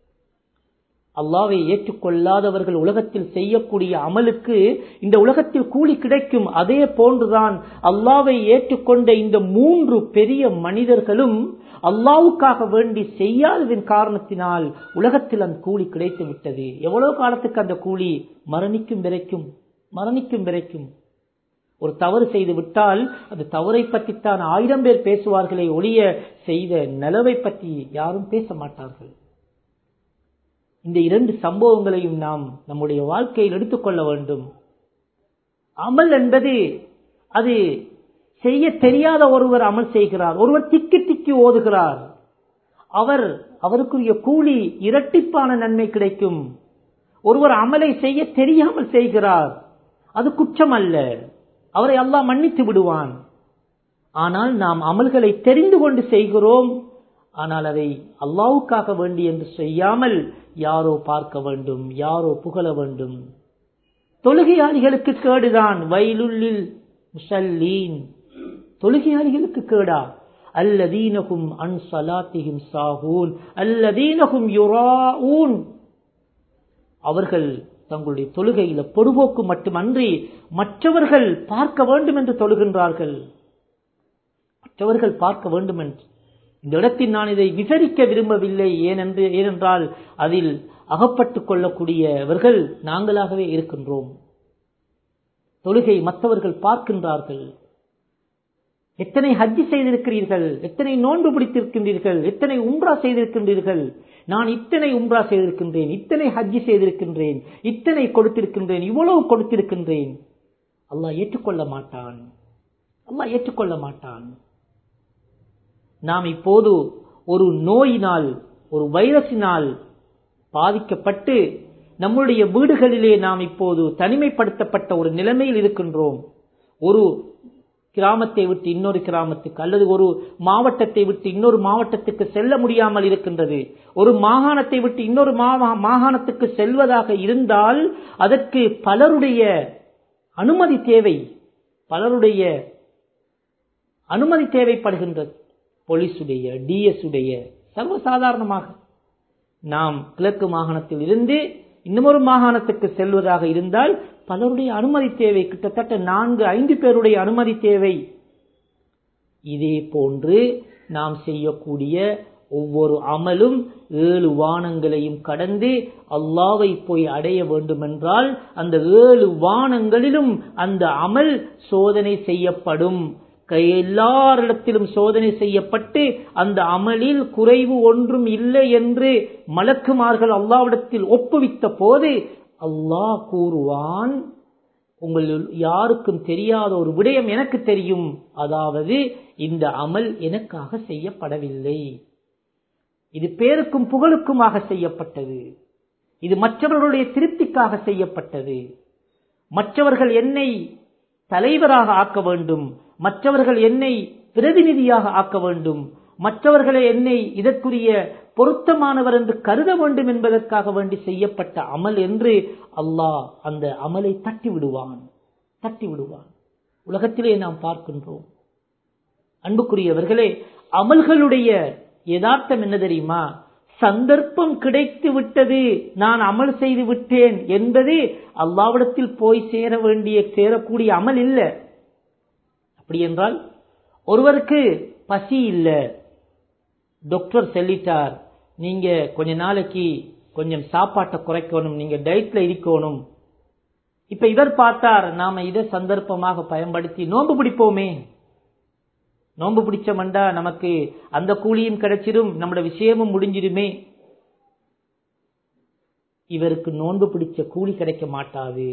Speaker 1: அல்லாவை ஏற்றுக்கொள்ளாதவர்கள் உலகத்தில் செய்யக்கூடிய அமலுக்கு இந்த உலகத்தில் கூலி கிடைக்கும் அதே போன்றுதான் அல்லாவை ஏற்றுக்கொண்ட இந்த மூன்று பெரிய மனிதர்களும் அல்லாவுக்காக வேண்டி செய்யாததின் காரணத்தினால் உலகத்தில் அந்த கூலி கிடைத்து விட்டது எவ்வளவு காலத்துக்கு அந்த கூலி மரணிக்கும் வரைக்கும் மரணிக்கும் வரைக்கும் ஒரு தவறு செய்து விட்டால் அந்த தவறை பற்றித்தான் ஆயிரம் பேர் பேசுவார்களே ஒழிய செய்த நிலவை பற்றி யாரும் பேச மாட்டார்கள் இந்த இரண்டு சம்பவங்களையும் நாம் நம்முடைய வாழ்க்கையில் எடுத்துக்கொள்ள வேண்டும் அமல் என்பது அது செய்ய தெரியாத ஒருவர் அமல் செய்கிறார் ஒருவர் திக்கி திக்கி ஓதுகிறார் அவர் அவருக்குரிய கூலி இரட்டிப்பான நன்மை கிடைக்கும் ஒருவர் அமலை செய்ய தெரியாமல் செய்கிறார் அது குற்றம் அல்ல அவரை அல்லாஹ் மன்னித்து விடுவான் ஆனால் நாம் அமல்களை தெரிந்து கொண்டு செய்கிறோம் ஆனால் அதை அல்லாவுக்காக வேண்டி என்று செய்யாமல் யாரோ பார்க்க வேண்டும் யாரோ புகழ வேண்டும் தொழுகையாளிகளுக்கு கேடுதான் வயலுள்ளில் முசல்லீன் தொழுகையாளிகளுக்கு கேடா அல்லதீனகும் அன் சலாத்திகும் சாகூன் அல்லதீனகும் யுராஊன் அவர்கள் தங்களுடைய தொழுகையில பொடுபோக்கு மட்டுமன்றி மற்றவர்கள் பார்க்க வேண்டும் என்று தொழுகின்றார்கள் மற்றவர்கள் பார்க்க வேண்டும் என்று இந்த இடத்தில் நான் இதை விவரிக்க விரும்பவில்லை ஏனென்று ஏனென்றால் அதில் அகப்பட்டுக் கொள்ளக்கூடியவர்கள் நாங்களாகவே இருக்கின்றோம் தொழுகை மற்றவர்கள் பார்க்கின்றார்கள் எத்தனை ஹஜ்ஜி செய்திருக்கிறீர்கள் எத்தனை நோன்பு பிடித்திருக்கின்றீர்கள் எத்தனை உம்ரா செய்திருக்கின்றீர்கள் நான் இத்தனை உம்ரா செய்திருக்கின்றேன் இத்தனை ஹஜ்ஜி செய்திருக்கின்றேன் இத்தனை கொடுத்திருக்கின்றேன் இவ்வளவு கொடுத்திருக்கின்றேன் அல்லாஹ் ஏற்றுக்கொள்ள மாட்டான் அல்லாஹ் ஏற்றுக்கொள்ள மாட்டான் நாம் இப்போது ஒரு நோயினால் ஒரு வைரஸினால் பாதிக்கப்பட்டு நம்முடைய வீடுகளிலே நாம் இப்போது தனிமைப்படுத்தப்பட்ட ஒரு நிலைமையில் இருக்கின்றோம் ஒரு கிராமத்தை விட்டு இன்னொரு கிராமத்துக்கு அல்லது ஒரு மாவட்டத்தை விட்டு இன்னொரு மாவட்டத்துக்கு செல்ல முடியாமல் இருக்கின்றது ஒரு மாகாணத்தை விட்டு இன்னொரு மாகாணத்துக்கு செல்வதாக இருந்தால் அதற்கு பலருடைய அனுமதி தேவை பலருடைய அனுமதி தேவைப்படுகின்றது போலீஸுடைய டிஎஸ் உடைய சர்வசாதாரணமாக நாம் கிழக்கு மாகாணத்தில் இருந்து இன்னமொரு மாகாணத்துக்கு செல்வதாக இருந்தால் பலருடைய அனுமதி தேவை கிட்டத்தட்ட நான்கு ஐந்து பேருடைய அனுமதி தேவை இதே போன்று நாம் செய்யக்கூடிய ஒவ்வொரு அமலும் ஏழு வானங்களையும் கடந்து அல்லாவை போய் அடைய வேண்டுமென்றால் அந்த ஏழு வானங்களிலும் அந்த அமல் சோதனை செய்யப்படும் எல்லாரிடத்திலும் சோதனை செய்யப்பட்டு அந்த அமலில் குறைவு ஒன்றும் இல்லை என்று மலக்குமார்கள் அல்லாவிடத்தில் ஒப்புவித்த போது அல்லாஹ் கூறுவான் உங்கள் யாருக்கும் தெரியாத ஒரு விடயம் எனக்கு தெரியும் அதாவது இந்த அமல் எனக்காக செய்யப்படவில்லை இது பேருக்கும் புகழுக்குமாக செய்யப்பட்டது இது மற்றவர்களுடைய திருப்திக்காக செய்யப்பட்டது மற்றவர்கள் என்னை தலைவராக ஆக்க வேண்டும் மற்றவர்கள் என்னை பிரதிநிதியாக ஆக்க வேண்டும் மற்றவர்களை என்னை இதற்குரிய பொருத்தமானவர் என்று கருத வேண்டும் என்பதற்காக வேண்டி செய்யப்பட்ட அமல் என்று அல்லாஹ் அந்த அமலை தட்டி விடுவான் தட்டி விடுவான் உலகத்திலே நாம் பார்க்கின்றோம் அன்புக்குரியவர்களே அமல்களுடைய யதார்த்தம் என்ன தெரியுமா சந்தர்ப்பம் கிடைத்து விட்டது நான் அமல் செய்து விட்டேன் என்பது அல்லாவிடத்தில் போய் சேர வேண்டிய சேரக்கூடிய அமல் இல்லை அப்படி என்றால் ஒருவருக்கு பசி இல்லை டாக்டர் சொல்லிட்டார் நீங்க கொஞ்ச நாளைக்கு கொஞ்சம் சாப்பாட்டை குறைக்கணும் நீங்க டயட்ல இருக்கணும் இப்ப இவர் பார்த்தார் நாம இதை சந்தர்ப்பமாக பயன்படுத்தி நோன்பு பிடிப்போமே நோன்பு பிடிச்சமண்டா நமக்கு அந்த கூலியும் கிடைச்சிடும் நம்மளோட விஷயமும் முடிஞ்சிடுமே இவருக்கு நோன்பு பிடிச்ச கூலி கிடைக்க மாட்டாது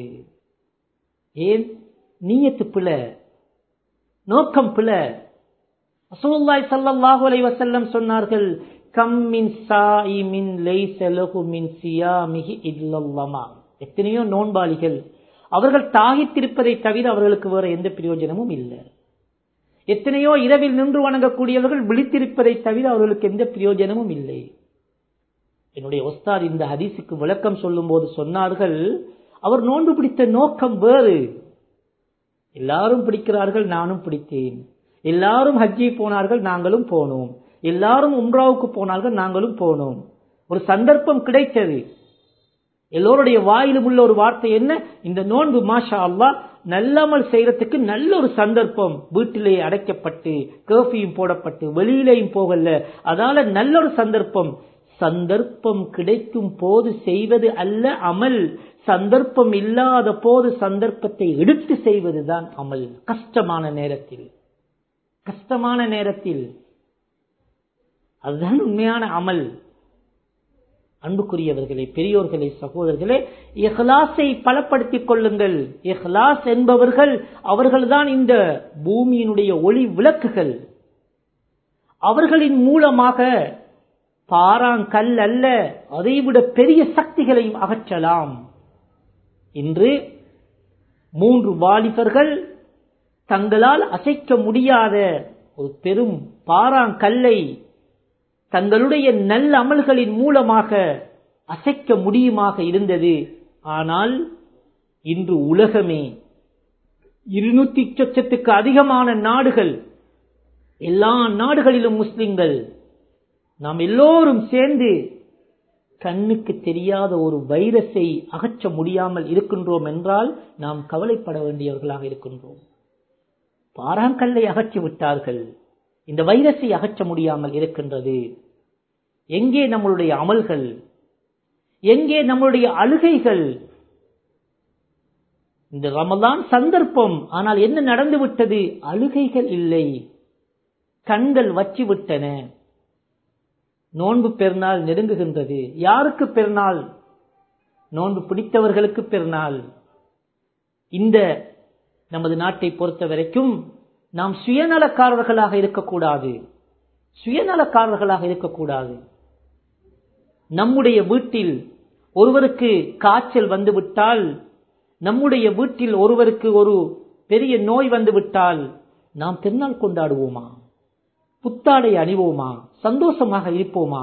Speaker 1: ஏன் நீயத்து பிழை நோக்கம் பிழை ரசூலுல்லாஹி ஸல்லல்லாஹு அலைஹி வஸல்லம் சொன்னார்கள் கம் மின் சாயிமின் லைஸ லஹு மின் சியாமிஹி இல்லல்லமா எத்தனையோ நோன்பாளிகள் அவர்கள் தாகித்திருப்பதை தவிர அவர்களுக்கு வேற எந்த பிரயோஜனமும் இல்லை எத்தனையோ இரவில் நின்று வணங்கக்கூடியவர்கள் விழித்திருப்பதை தவிர அவர்களுக்கு எந்த பிரயோஜனமும் இல்லை என்னுடைய ஒஸ்தார் இந்த ஹதீஸுக்கு விளக்கம் சொல்லும் போது சொன்னார்கள் அவர் நோன்பு பிடித்த நோக்கம் வேறு எல்லாரும் பிடிக்கிறார்கள் நானும் பிடித்தேன் எல்லாரும் ஹஜ்ஜி போனார்கள் நாங்களும் போனோம் எல்லாரும் உம்ராவுக்கு போனார்கள் நாங்களும் போனோம் ஒரு சந்தர்ப்பம் கிடைத்தது எல்லோருடைய வாயிலும் உள்ள ஒரு வார்த்தை என்ன இந்த நோன்பு மாஷா அல்லா நல்லமல் செய்யறதுக்கு நல்ல ஒரு சந்தர்ப்பம் வீட்டிலே அடைக்கப்பட்டு கேர்ஃபியும் போடப்பட்டு வெளியிலேயும் போகல அதால நல்ல ஒரு சந்தர்ப்பம் சந்தர்ப்பம் கிடைக்கும் போது செய்வது அல்ல அமல் சந்தர்ப்பம் இல்லாத போது சந்தர்ப்பத்தை எடுத்து செய்வதுதான் அமல் கஷ்டமான நேரத்தில் கஷ்டமான நேரத்தில் அதுதான் உண்மையான அமல் அன்புக்குரியவர்களே பெரியோர்களே சகோதரர்களே இஹ்லாஸை பலப்படுத்திக் கொள்ளுங்கள் இஹ்லாஸ் என்பவர்கள் அவர்கள்தான் இந்த பூமியினுடைய ஒளி விளக்குகள் அவர்களின் மூலமாக பாறாங்கல் அல்ல அதைவிட பெரிய சக்திகளையும் அகற்றலாம் இன்று மூன்று வாலிபர்கள் தங்களால் அசைக்க முடியாத ஒரு பெரும் பாறாங்கல்லை தங்களுடைய நல்ல அமல்களின் மூலமாக அசைக்க முடியுமாக இருந்தது ஆனால் இன்று உலகமே இருநூத்தி சொச்சத்துக்கு அதிகமான நாடுகள் எல்லா நாடுகளிலும் முஸ்லிம்கள் நாம் எல்லோரும் சேர்ந்து கண்ணுக்கு தெரியாத ஒரு வைரஸை அகற்ற முடியாமல் இருக்கின்றோம் என்றால் நாம் கவலைப்பட வேண்டியவர்களாக இருக்கின்றோம் பாறாங்கல்லை அகற்றி விட்டார்கள் இந்த வைரஸை அகற்ற முடியாமல் இருக்கின்றது எங்கே நம்மளுடைய அமல்கள் எங்கே நம்மளுடைய அழுகைகள் இந்த ரமதான் சந்தர்ப்பம் ஆனால் என்ன நடந்து விட்டது அழுகைகள் இல்லை கண்கள் வச்சு விட்டன நோன்பு பெருநாள் நெருங்குகின்றது யாருக்கு பெருநாள் நோன்பு பிடித்தவர்களுக்கு பெருநாள் இந்த நமது நாட்டை பொறுத்த வரைக்கும் நாம் சுயநலக்காரர்களாக இருக்கக்கூடாது சுயநலக்காரர்களாக இருக்கக்கூடாது நம்முடைய வீட்டில் ஒருவருக்கு காய்ச்சல் வந்துவிட்டால் நம்முடைய வீட்டில் ஒருவருக்கு ஒரு பெரிய நோய் வந்துவிட்டால் நாம் பெருநாள் கொண்டாடுவோமா புத்தாடை அணிவோமா சந்தோஷமாக இருப்போமா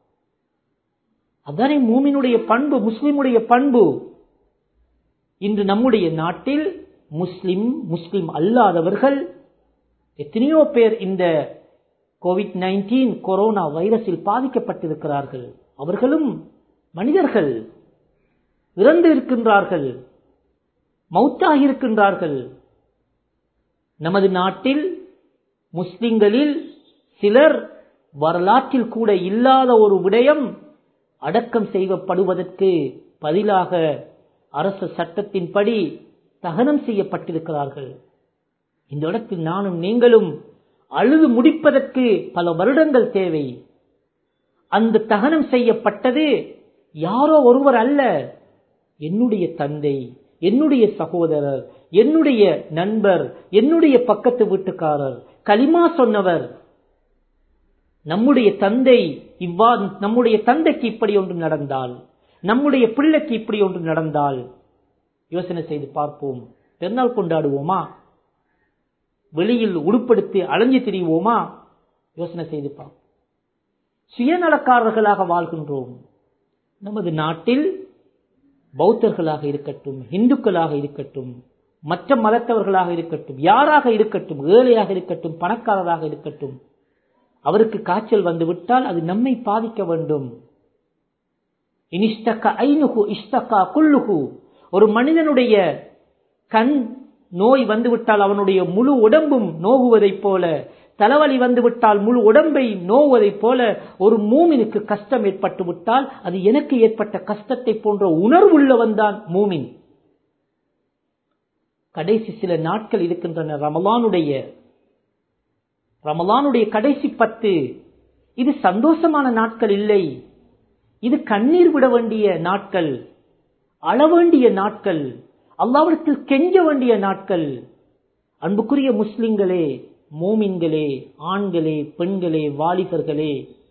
Speaker 1: அதானே மூமினுடைய பண்பு முஸ்லிமுடைய பண்பு இன்று நம்முடைய நாட்டில் முஸ்லிம் முஸ்லிம் அல்லாதவர்கள் எத்தனையோ பேர் இந்த கோவிட் நைன்டீன் கொரோனா வைரஸில் பாதிக்கப்பட்டிருக்கிறார்கள் அவர்களும் மனிதர்கள் இறந்து இருக்கின்றார்கள் மௌத்தாகி இருக்கின்றார்கள் நமது நாட்டில் முஸ்லிம்களில் சிலர் வரலாற்றில் கூட இல்லாத ஒரு விடயம் அடக்கம் செய்யப்படுவதற்கு பதிலாக அரச சட்டத்தின்படி தகனம் செய்யப்பட்டிருக்கிறார்கள் இந்த இடத்தில் நானும் நீங்களும் அழுது முடிப்பதற்கு பல வருடங்கள் தேவை அந்த தகனம் செய்யப்பட்டது யாரோ ஒருவர் அல்ல என்னுடைய தந்தை என்னுடைய சகோதரர் என்னுடைய நண்பர் என்னுடைய பக்கத்து வீட்டுக்காரர் கலிமா சொன்னவர் நம்முடைய தந்தை இவ்வா நம்முடைய தந்தைக்கு இப்படி ஒன்று நடந்தால் நம்முடைய பிள்ளைக்கு இப்படி ஒன்று நடந்தால் யோசனை செய்து பார்ப்போம் பெருநாள் கொண்டாடுவோமா வெளியில் உடுப்படுத்தி அலைஞ்சு திரிவோமா யோசனை செய்து பார்ப்போம் சுயநலக்காரர்களாக வாழ்கின்றோம் நமது நாட்டில் பௌத்தர்களாக இருக்கட்டும் இந்துக்களாக இருக்கட்டும் மற்ற மதத்தவர்களாக இருக்கட்டும் யாராக இருக்கட்டும் ஏழையாக இருக்கட்டும் பணக்காரராக இருக்கட்டும் அவருக்கு காய்ச்சல் வந்து விட்டால் அது நம்மை பாதிக்க வேண்டும் இனிஷ்டக்க ஐனுகு இஷ்டக்கா குல்லுகு ஒரு மனிதனுடைய கண் நோய் வந்துவிட்டால் அவனுடைய முழு உடம்பும் நோகுவதைப் போல தலைவலி வந்துவிட்டால் முழு உடம்பை நோவதைப் போல ஒரு மூமினுக்கு கஷ்டம் ஏற்பட்டு விட்டால் அது எனக்கு ஏற்பட்ட கஷ்டத்தை போன்ற உணர்வுள்ளவன் தான் மூமின் கடைசி சில நாட்கள் இருக்கின்றன ரமலானுடைய ரமலானுடைய கடைசி பத்து இது சந்தோஷமான நாட்கள் இல்லை இது கண்ணீர் விட வேண்டிய நாட்கள் அழ வேண்டிய நாட்கள் அல்லாவிடத்தில் கெஞ்ச வேண்டிய நாட்கள் அன்புக்குரிய முஸ்லிம்களே மோமின்களே ஆண்களே பெண்களே வாலிபர்களே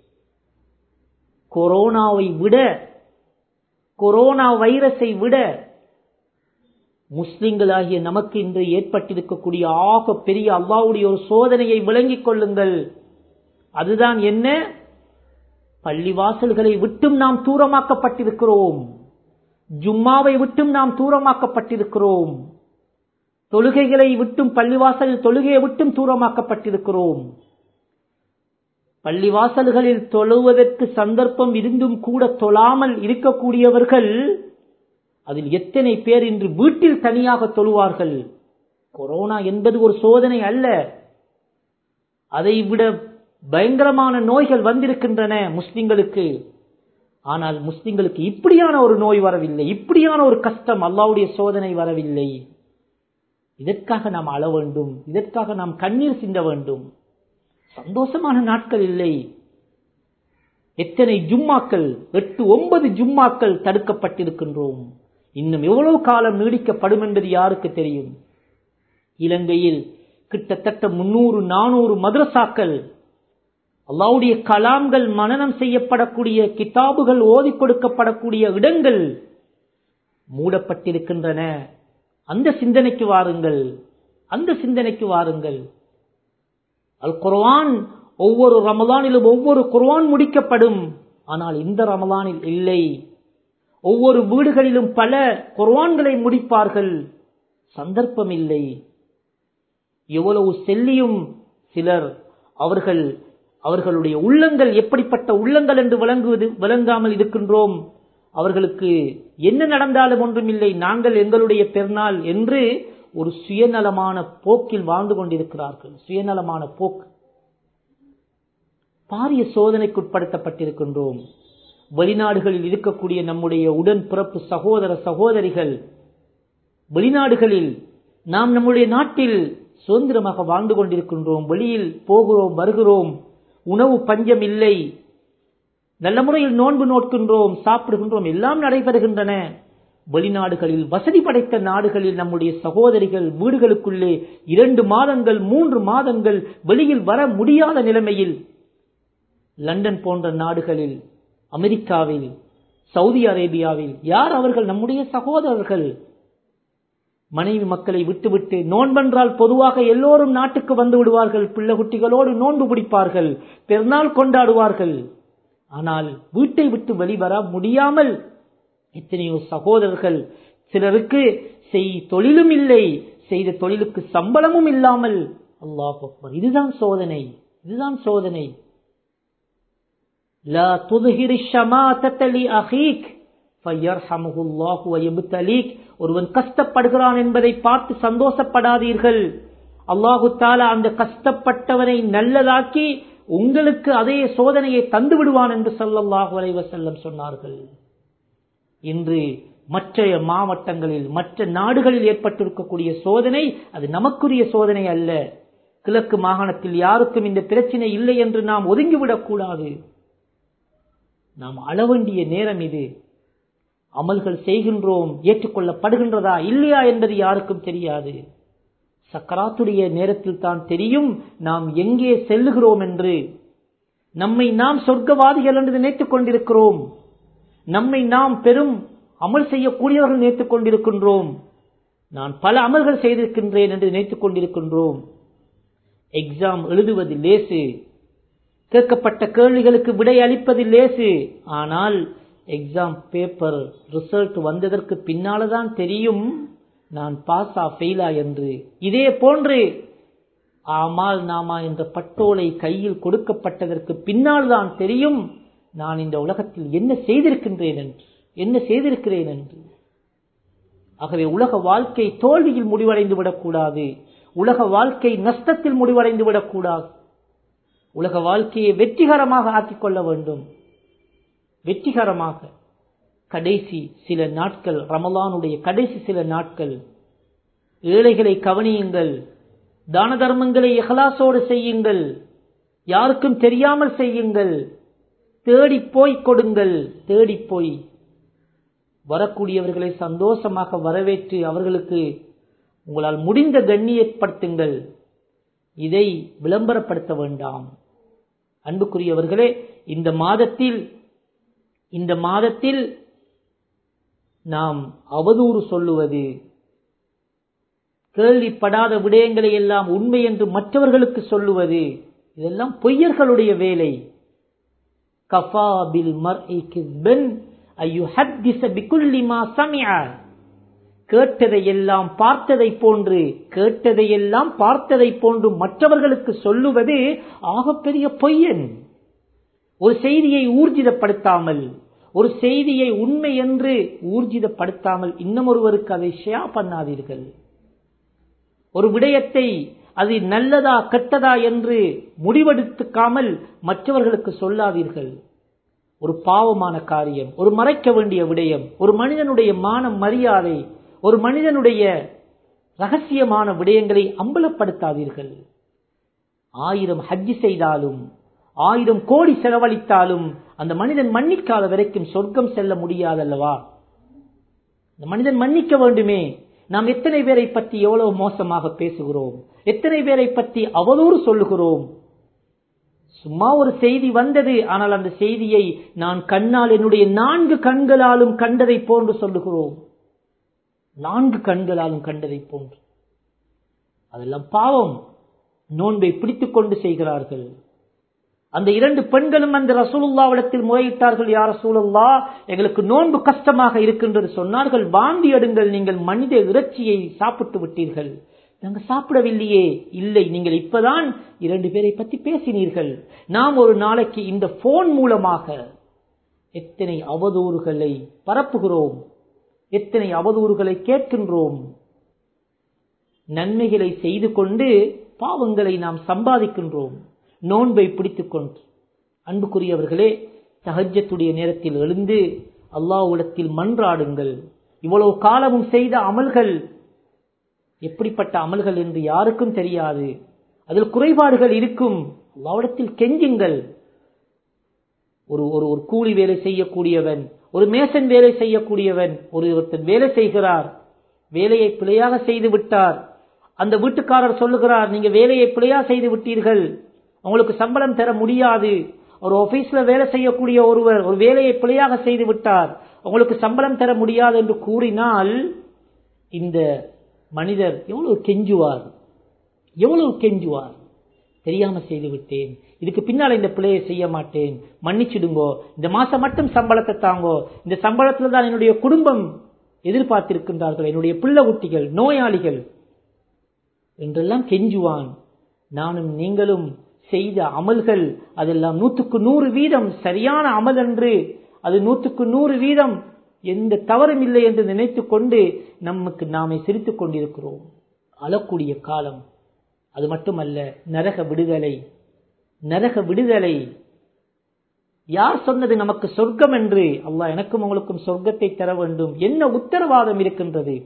Speaker 1: கொரோனாவை விட கொரோனா வைரஸை விட முஸ்லிம்களாகிய நமக்கு இன்று ஏற்பட்டிருக்கக்கூடிய ஆக பெரிய அல்லாவுடைய ஒரு சோதனையை விளங்கிக் கொள்ளுங்கள் அதுதான் என்ன பள்ளிவாசல்களை விட்டும் நாம் தூரமாக்கப்பட்டிருக்கிறோம் ஜும்மாவை விட்டும் நாம் தூரமாக்கப்பட்டிருக்கிறோம் தொழுகைகளை விட்டும் பள்ளிவாசல் தொழுகையை விட்டும் தூரமாக்கப்பட்டிருக்கிறோம் பள்ளிவாசல்களில் தொழுவதற்கு சந்தர்ப்பம் இருந்தும் கூட தொழாமல் இருக்கக்கூடியவர்கள் அதில் எத்தனை பேர் இன்று வீட்டில் தனியாக தொழுவார்கள் கொரோனா என்பது ஒரு சோதனை அல்ல அதை விட பயங்கரமான நோய்கள் வந்திருக்கின்றன முஸ்லிம்களுக்கு ஆனால் முஸ்லிம்களுக்கு இப்படியான ஒரு நோய் வரவில்லை இப்படியான ஒரு கஷ்டம் அல்லாவுடைய சோதனை வரவில்லை இதற்காக நாம் அழ வேண்டும் இதற்காக நாம் கண்ணீர் சிந்த வேண்டும் சந்தோஷமான நாட்கள் இல்லை எத்தனை ஜும்மாக்கள் எட்டு ஒன்பது ஜும்மாக்கள் தடுக்கப்பட்டிருக்கின்றோம் இன்னும் எவ்வளவு காலம் நீடிக்கப்படும் என்பது யாருக்கு தெரியும் இலங்கையில் கிட்டத்தட்ட முன்னூறு நானூறு மதரசாக்கள் அல்லாவுடைய கலாம்கள் மனநம் செய்யப்படக்கூடிய கிதாபுகள் ஓதி கொடுக்கப்படக்கூடிய இடங்கள் மூடப்பட்டிருக்கின்றன அந்த சிந்தனைக்கு வாருங்கள் அந்த சிந்தனைக்கு வாருங்கள் அல் குர்ஆன் ஒவ்வொரு ரமலானிலும் ஒவ்வொரு குர்ஆன் முடிக்கப்படும் ஆனால் இந்த ரமலானில் இல்லை ஒவ்வொரு வீடுகளிலும் பல குர்ஆன்களை முடிப்பார்கள் சந்தர்ப்பம் இல்லை எவ்வளவு செல்லியும் சிலர் அவர்கள் அவர்களுடைய உள்ளங்கள் எப்படிப்பட்ட உள்ளங்கள் என்று விளங்குவது விளங்காமல் இருக்கின்றோம் அவர்களுக்கு என்ன நடந்தாலும் ஒன்றுமில்லை நாங்கள் எங்களுடைய பெருநாள் என்று ஒரு சுயநலமான போக்கில் வாழ்ந்து கொண்டிருக்கிறார்கள் சுயநலமான போக்கு பாரிய சோதனைக்குட்படுத்தப்பட்டிருக்கின்றோம் வெளிநாடுகளில் இருக்கக்கூடிய நம்முடைய உடன் பிறப்பு சகோதர சகோதரிகள் வெளிநாடுகளில் நாம் நம்முடைய நாட்டில் சுதந்திரமாக வாழ்ந்து கொண்டிருக்கின்றோம் வெளியில் போகிறோம் வருகிறோம் உணவு பஞ்சம் இல்லை நல்ல முறையில் நோன்பு நோட்கின்றோம் சாப்பிடுகின்றோம் எல்லாம் நடைபெறுகின்றன வெளிநாடுகளில் வசதி படைத்த நாடுகளில் நம்முடைய சகோதரிகள் வீடுகளுக்குள்ளே இரண்டு மாதங்கள் மூன்று மாதங்கள் வெளியில் வர முடியாத நிலைமையில் லண்டன் போன்ற நாடுகளில் அமெரிக்காவில் சவுதி அரேபியாவில் யார் அவர்கள் நம்முடைய சகோதரர்கள் மனைவி மக்களை விட்டுவிட்டு நோன்பென்றால் பொதுவாக எல்லோரும் நாட்டுக்கு வந்து விடுவார்கள் பிள்ளை குட்டிகளோடு நோன்பு பிடிப்பார்கள் பெருநாள் கொண்டாடுவார்கள் ஆனால் வீட்டை விட்டு வெளிவர முடியாமல் எத்தனையோ சகோதரர்கள் சிலருக்கு செய் தொழிலும் இல்லை செய்த தொழிலுக்கு சம்பளமும் இல்லாமல் அல்லாஹ் இதுதான் சோதனை இதுதான் சோதனை لا تظهر الشماتة لأخيك فيرحمه الله ويبتليك ஒருவன் கஷ்டப்படுகிறான் என்பதை பார்த்து சந்தோஷப்படாதீர்கள் அல்லாஹு தாலா அந்த கஷ்டப்பட்டவனை நல்லதாக்கி உங்களுக்கு அதே சோதனையை தந்து விடுவான் என்று சொல்லல்லாஹு அலைவ செல்லம் சொன்னார்கள் இன்று மற்ற மாவட்டங்களில் மற்ற நாடுகளில் ஏற்பட்டிருக்கக்கூடிய சோதனை அது நமக்குரிய சோதனை அல்ல கிழக்கு மாகாணத்தில் யாருக்கும் இந்த பிரச்சனை இல்லை என்று நாம் ஒதுங்கிவிடக் கூடாது நாம் அள வேண்டிய நேரம் இது அமல்கள் செய்கின்றோம் ஏற்றுக்கொள்ளப்படுகின்றதா இல்லையா என்பது யாருக்கும் தெரியாது சக்கராத்துடைய நேரத்தில் தான் தெரியும் நாம் எங்கே செல்லுகிறோம் என்று நம்மை நாம் சொர்க்கவாதிகள் என்று நினைத்துக் கொண்டிருக்கிறோம் நம்மை நாம் பெரும் அமல் செய்யக்கூடியவர்கள் நினைத்துக் கொண்டிருக்கின்றோம் நான் பல அமல்கள் செய்திருக்கின்றேன் என்று நினைத்துக் கொண்டிருக்கின்றோம் எக்ஸாம் எழுதுவது லேசு கேட்கப்பட்ட கேள்விகளுக்கு விடை அளிப்பது லேசு ஆனால் எக்ஸாம் பேப்பர் ரிசல்ட் வந்ததற்கு பின்னால்தான் தெரியும் நான் பாஸா ஃபெயிலா என்று இதே போன்று ஆமால் நாமா என்ற பட்டோலை கையில் கொடுக்கப்பட்டதற்கு பின்னால் தான் தெரியும் நான் இந்த உலகத்தில் என்ன செய்திருக்கின்றேன் என்று என்ன செய்திருக்கிறேன் என்று ஆகவே உலக வாழ்க்கை தோல்வியில் முடிவடைந்து விடக்கூடாது உலக வாழ்க்கை நஷ்டத்தில் முடிவடைந்து விடக்கூடாது உலக வாழ்க்கையை வெற்றிகரமாக ஆக்கிக் கொள்ள வேண்டும் வெற்றிகரமாக கடைசி சில நாட்கள் ரமலானுடைய கடைசி சில நாட்கள் ஏழைகளை கவனியுங்கள் தான தர்மங்களை எஹலாசோடு செய்யுங்கள் யாருக்கும் தெரியாமல் செய்யுங்கள் தேடி போய் கொடுங்கள் தேடி போய் வரக்கூடியவர்களை சந்தோஷமாக வரவேற்று அவர்களுக்கு உங்களால் முடிந்த கண்ணியப்படுத்துங்கள் இதை விளம்பரப்படுத்த வேண்டாம் அன்புக்குரியவர்களே இந்த மாதத்தில் இந்த மாதத்தில் நாம் அவதூறு சொல்லுவது கேள்விப்படாத விடயங்களை எல்லாம் உண்மை என்று மற்றவர்களுக்கு சொல்லுவது இதெல்லாம் பொய்யர்களுடைய வேலை கஃபா பில் மர்இ கிஸ்பன் ஐயுஹத்திஸ பிகுல்லி மா சமிஅ கேட்டதை எல்லாம் பார்த்ததை போன்று கேட்டதை எல்லாம் பார்த்ததை போன்று மற்றவர்களுக்கு சொல்லுவது ஆகப்பெரிய பொய்யன் ஒரு செய்தியை ஊர்ஜிதப்படுத்தாமல் ஒரு செய்தியை உண்மை என்று ஊர்ஜிதப்படுத்தாமல் இன்னும் ஒருவருக்கு அதை ஷேர் பண்ணாதீர்கள் ஒரு விடயத்தை அது நல்லதா கெட்டதா என்று முடிவெடுத்துக்காமல் மற்றவர்களுக்கு சொல்லாதீர்கள் ஒரு பாவமான காரியம் ஒரு மறைக்க வேண்டிய விடயம் ஒரு மனிதனுடைய மானம் மரியாதை ஒரு மனிதனுடைய ரகசியமான விடயங்களை அம்பலப்படுத்தாதீர்கள் ஆயிரம் ஹஜ்ஜி செய்தாலும் ஆயிரம் கோடி செலவழித்தாலும் அந்த மனிதன் மன்னிக்காத வரைக்கும் சொர்க்கம் செல்ல முடியாதல்லவா இந்த மனிதன் மன்னிக்க வேண்டுமே நாம் எத்தனை பேரை பற்றி எவ்வளவு மோசமாக பேசுகிறோம் எத்தனை பேரை பற்றி அவதூறு சொல்லுகிறோம் சும்மா ஒரு செய்தி வந்தது ஆனால் அந்த செய்தியை நான் கண்ணால் என்னுடைய நான்கு கண்களாலும் கண்டதை போன்று சொல்லுகிறோம் நான்கு கண்களாலும் கண்டதை போன்று அதெல்லாம் பாவம் நோன்பை பிடித்துக் கொண்டு செய்கிறார்கள் அந்த இரண்டு பெண்களும் அந்த ரசூலுல்லாவிடத்தில் முறையிட்டார்கள் யார் ரசூலுல்லா எங்களுக்கு நோன்பு கஷ்டமாக இருக்கின்றது சொன்னார்கள் வாந்தி எடுங்கள் நீங்கள் மனித இறைச்சியை சாப்பிட்டு விட்டீர்கள் நாங்க சாப்பிடவில்லையே இல்லை நீங்கள் இப்பதான் இரண்டு பேரை பற்றி பேசினீர்கள் நாம் ஒரு நாளைக்கு இந்த போன் மூலமாக எத்தனை அவதூறுகளை பரப்புகிறோம் எத்தனை அவதூறுகளை கேட்கின்றோம் நன்மைகளை செய்து கொண்டு பாவங்களை நாம் சம்பாதிக்கின்றோம் நோன்பை பிடித்துக் கொண்டு அன்புக்குரியவர்களே தஹஜத்துடைய நேரத்தில் எழுந்து அல்லாஹ்விடத்தில் மன்றாடுங்கள் இவ்வளவு காலமும் செய்த அமல்கள் எப்படிப்பட்ட அமல்கள் என்று யாருக்கும் தெரியாது அதில் குறைபாடுகள் இருக்கும் அல்லாவிடத்தில் கெஞ்சுங்கள் ஒரு ஒரு ஒரு கூலி வேலை செய்யக்கூடியவன் ஒரு மேசன் வேலை செய்யக்கூடியவன் ஒரு ஒருத்தன் வேலை செய்கிறார் வேலையை பிழையாக செய்து விட்டார் அந்த வீட்டுக்காரர் சொல்லுகிறார் நீங்க வேலையை பிழையா செய்து விட்டீர்கள் உங்களுக்கு சம்பளம் தர முடியாது ஒரு ஆபீஸ்ல வேலை செய்யக்கூடிய ஒருவர் ஒரு வேலையை பிழையாக செய்து விட்டார் உங்களுக்கு சம்பளம் தர முடியாது என்று கூறினால் இந்த மனிதர் எவ்வளவு கெஞ்சுவார் எவ்வளவு கெஞ்சுவார் தெரியாம செய்து விட்டேன் இதுக்கு பின்னால இந்த பிள்ளையை செய்ய மாட்டேன் மன்னிச்சிடுங்கோ இந்த மாசம் மட்டும் சம்பளத்தை தாங்கோ இந்த சம்பளத்துல தான் என்னுடைய குடும்பம் எதிர்பார்த்திருக்கின்றார்கள் என்னுடைய பிள்ளை குட்டிகள் நோயாளிகள் என்றெல்லாம் கெஞ்சுவான் நானும் நீங்களும் செய்த அமல்கள் அதெல்லாம் நூற்றுக்கு நூறு வீதம் சரியான அமல் என்று அது நூற்றுக்கு நூறு வீதம் எந்த தவறும் இல்லை என்று நினைத்துக் கொண்டு நமக்கு நாமே சிரித்துக் கொண்டிருக்கிறோம் அழக்கூடிய காலம் அது மட்டுமல்ல நரக விடுதலை நரக விடுதலை யார் சொன்னது நமக்கு சொர்க்கம் என்று அல்லாஹ் எனக்கும் உங்களுக்கும் சொர்க்கத்தை தர வேண்டும் என்ன உத்தரவாதம் இருக்கின்றது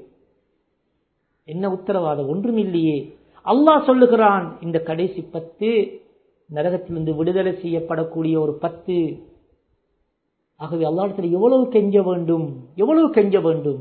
Speaker 1: என்ன உத்தரவாதம் ஒன்றுமில்லையே அல்லாஹ் சொல்லுகிறான் இந்த கடைசி பத்து நரகத்திலிருந்து விடுதலை செய்யப்படக்கூடிய ஒரு பத்து ஆகவே அல்லாடத்தில் எவ்வளவு கெஞ்ச வேண்டும் எவ்வளவு கெஞ்ச வேண்டும்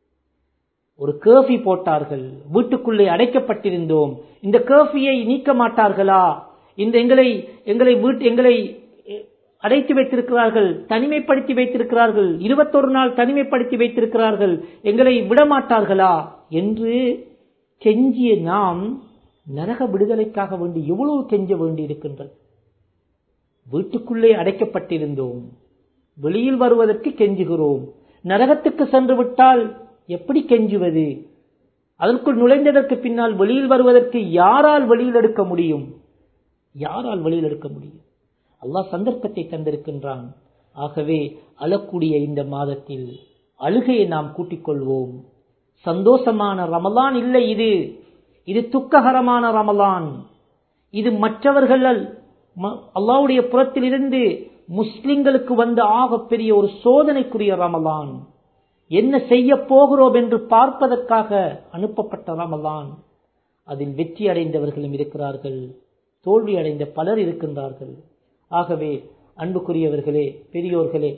Speaker 1: ஒரு கேஃபி போட்டார்கள் வீட்டுக்குள்ளே அடைக்கப்பட்டிருந்தோம் இந்த கேஃபியை நீக்க மாட்டார்களா இந்த எங்களை எங்களை வீட்டு எங்களை அடைத்து வைத்திருக்கிறார்கள் தனிமைப்படுத்தி வைத்திருக்கிறார்கள் இருபத்தொரு நாள் தனிமைப்படுத்தி வைத்திருக்கிறார்கள் எங்களை விடமாட்டார்களா என்று கெஞ்சிய நாம் நரக விடுதலைக்காக வேண்டி எவ்வளவு கெஞ்ச வேண்டி இருக்கின்றது வீட்டுக்குள்ளே அடைக்கப்பட்டிருந்தோம் வெளியில் வருவதற்கு கெஞ்சுகிறோம் நரகத்துக்கு சென்று விட்டால் எப்படி கெஞ்சுவது அதற்குள் நுழைந்ததற்கு பின்னால் வெளியில் வருவதற்கு யாரால் வெளியில் எடுக்க முடியும் யாரால் வெளியில் எடுக்க முடியும் அல்லாஹ் சந்தர்ப்பத்தை தந்திருக்கின்றான் ஆகவே அழக்கூடிய இந்த மாதத்தில் அழுகையை நாம் கூட்டிக் கொள்வோம் சந்தோஷமான ரமலான் இல்லை இது இது துக்ககரமான ரமலான் இது மற்றவர்கள் அல்லாவுடைய புறத்திலிருந்து முஸ்லிம்களுக்கு வந்த ஆகப்பெரிய ஒரு சோதனைக்குரிய ரமலான் என்ன செய்ய போகிறோம் என்று பார்ப்பதற்காக அனுப்பப்பட்ட ரமலான் அதில் வெற்றி அடைந்தவர்களும் இருக்கிறார்கள் தோல்வி அடைந்த பலர் இருக்கின்றார்கள் ஆகவே அன்புக்குரியவர்களே பெரியோர்களே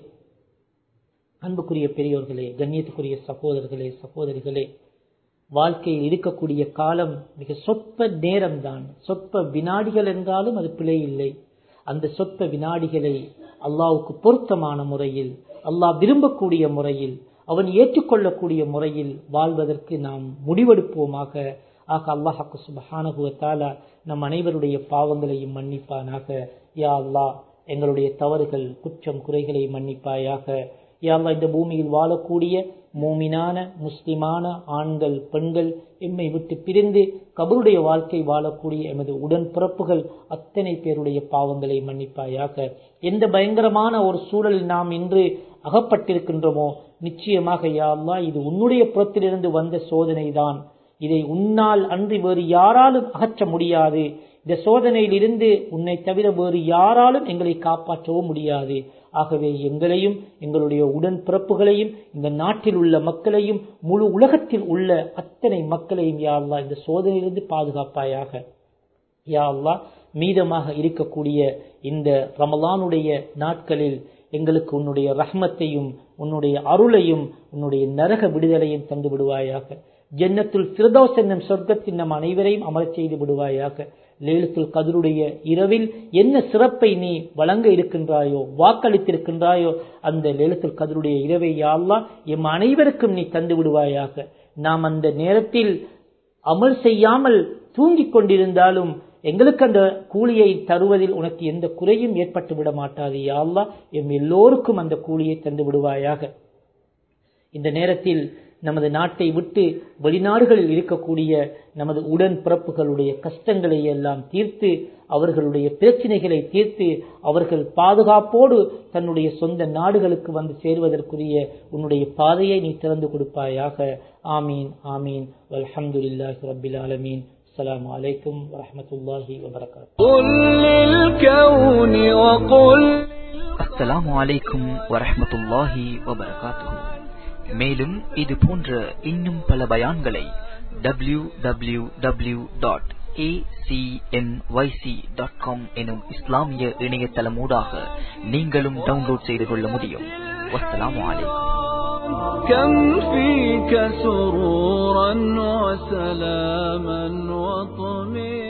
Speaker 1: அன்புக்குரிய பெரியோர்களே கண்ணியத்துக்குரிய சகோதரர்களே சகோதரிகளே வாழ்க்கையில் இருக்கக்கூடிய காலம் மிக சொற்ப நேரம்தான் சொற்ப வினாடிகள் என்றாலும் அது பிழை இல்லை அந்த சொற்ப வினாடிகளை அல்லாவுக்கு பொருத்தமான முறையில் அல்லாஹ் விரும்பக்கூடிய முறையில் அவன் ஏற்றுக்கொள்ளக்கூடிய முறையில் வாழ்வதற்கு நாம் முடிவெடுப்போமாக ஆக அல்லாஹாக்கு சுபஹானகுவத்தால நம் அனைவருடைய பாவங்களையும் மன்னிப்பானாக யா அல்லாஹ் எங்களுடைய தவறுகள் குற்றம் குறைகளை மன்னிப்பாயாக யா அல்லாஹ் இந்த பூமியில் வாழக்கூடிய மூமினான முஸ்லிமான ஆண்கள் பெண்கள் எம்மை விட்டு பிரிந்து கபருடைய வாழ்க்கை வாழக்கூடிய எமது உடன்பிறப்புகள் அத்தனை பேருடைய பாவங்களை மன்னிப்பாயாக எந்த பயங்கரமான ஒரு சூழலில் நாம் இன்று அகப்பட்டிருக்கின்றோமோ நிச்சயமாக யா அல்லாஹ் இது உன்னுடைய புறத்திலிருந்து வந்த சோதனைதான் இதை உன்னால் அன்றி வேறு யாராலும் அகற்ற முடியாது இந்த சோதனையில் இருந்து உன்னை தவிர வேறு யாராலும் எங்களை காப்பாற்றவும் முடியாது ஆகவே எங்களையும் எங்களுடைய உடன் பிறப்புகளையும் இந்த நாட்டில் உள்ள மக்களையும் முழு உலகத்தில் உள்ள அத்தனை மக்களையும் யா அல்லா இந்த சோதனையிலிருந்து பாதுகாப்பாயாக யா அல்லா மீதமாக இருக்கக்கூடிய இந்த ரமலானுடைய நாட்களில் எங்களுக்கு உன்னுடைய ரஹ்மத்தையும் உன்னுடைய அருளையும் உன்னுடைய நரக விடுதலையும் தந்து விடுவாயாக ஜன்னத்துல் பிரதோஸ் என்னும் சொர்க்கத்தின் நம் அனைவரையும் அமரச் செய்து விடுவாயாக லேலுத்துல் கதருடைய இரவில் என்ன சிறப்பை நீ வழங்க இருக்கின்றாயோ வாக்களித்திருக்கின்றாயோ அந்த லேலுத்துல் கதருடைய இரவை யாழ்லா எம் அனைவருக்கும் நீ தந்து விடுவாயாக நாம் அந்த நேரத்தில் அமல் செய்யாமல் தூங்கிக் கொண்டிருந்தாலும் எங்களுக்கு அந்த கூலியை தருவதில் உனக்கு எந்த குறையும் ஏற்பட்டு விட மாட்டாது யாழ்லா எம் எல்லோருக்கும் அந்த கூலியை தந்து விடுவாயாக இந்த நேரத்தில் நமது நாட்டை விட்டு வெளிநாடுகளில் இருக்கக்கூடிய நமது உடன் பிறப்புகளுடைய கஷ்டங்களை எல்லாம் தீர்த்து அவர்களுடைய பிரச்சனைகளை தீர்த்து அவர்கள் பாதுகாப்போடு தன்னுடைய சொந்த நாடுகளுக்கு வந்து சேர்வதற்குரிய உன்னுடைய பாதையை நீ திறந்து கொடுப்பாயாக ஆமீன் ஆமீன் வல்ஹம்துலில்லாஹி ரப்பில் ஆலமீன் السلام عليكم ورحمة الله وبركاته
Speaker 2: قل للكون وقل
Speaker 3: அஸ்ஸலாமு அலைக்கும் வரஹ்மத்துல்லாஹி வபரகாத்துஹு மேலும் இது போன்ற இன்னும் பல பயான்களை டபிள்யூ டபிள்யூ டபிள்யூ டாட் எனும் இஸ்லாமிய இணையதளமூடாக நீங்களும் டவுன்லோட் செய்து கொள்ள முடியும் வஸ்ஸலாமு அலைக்கும்
Speaker 2: كم فيك سرورا وسلاما وطمئنا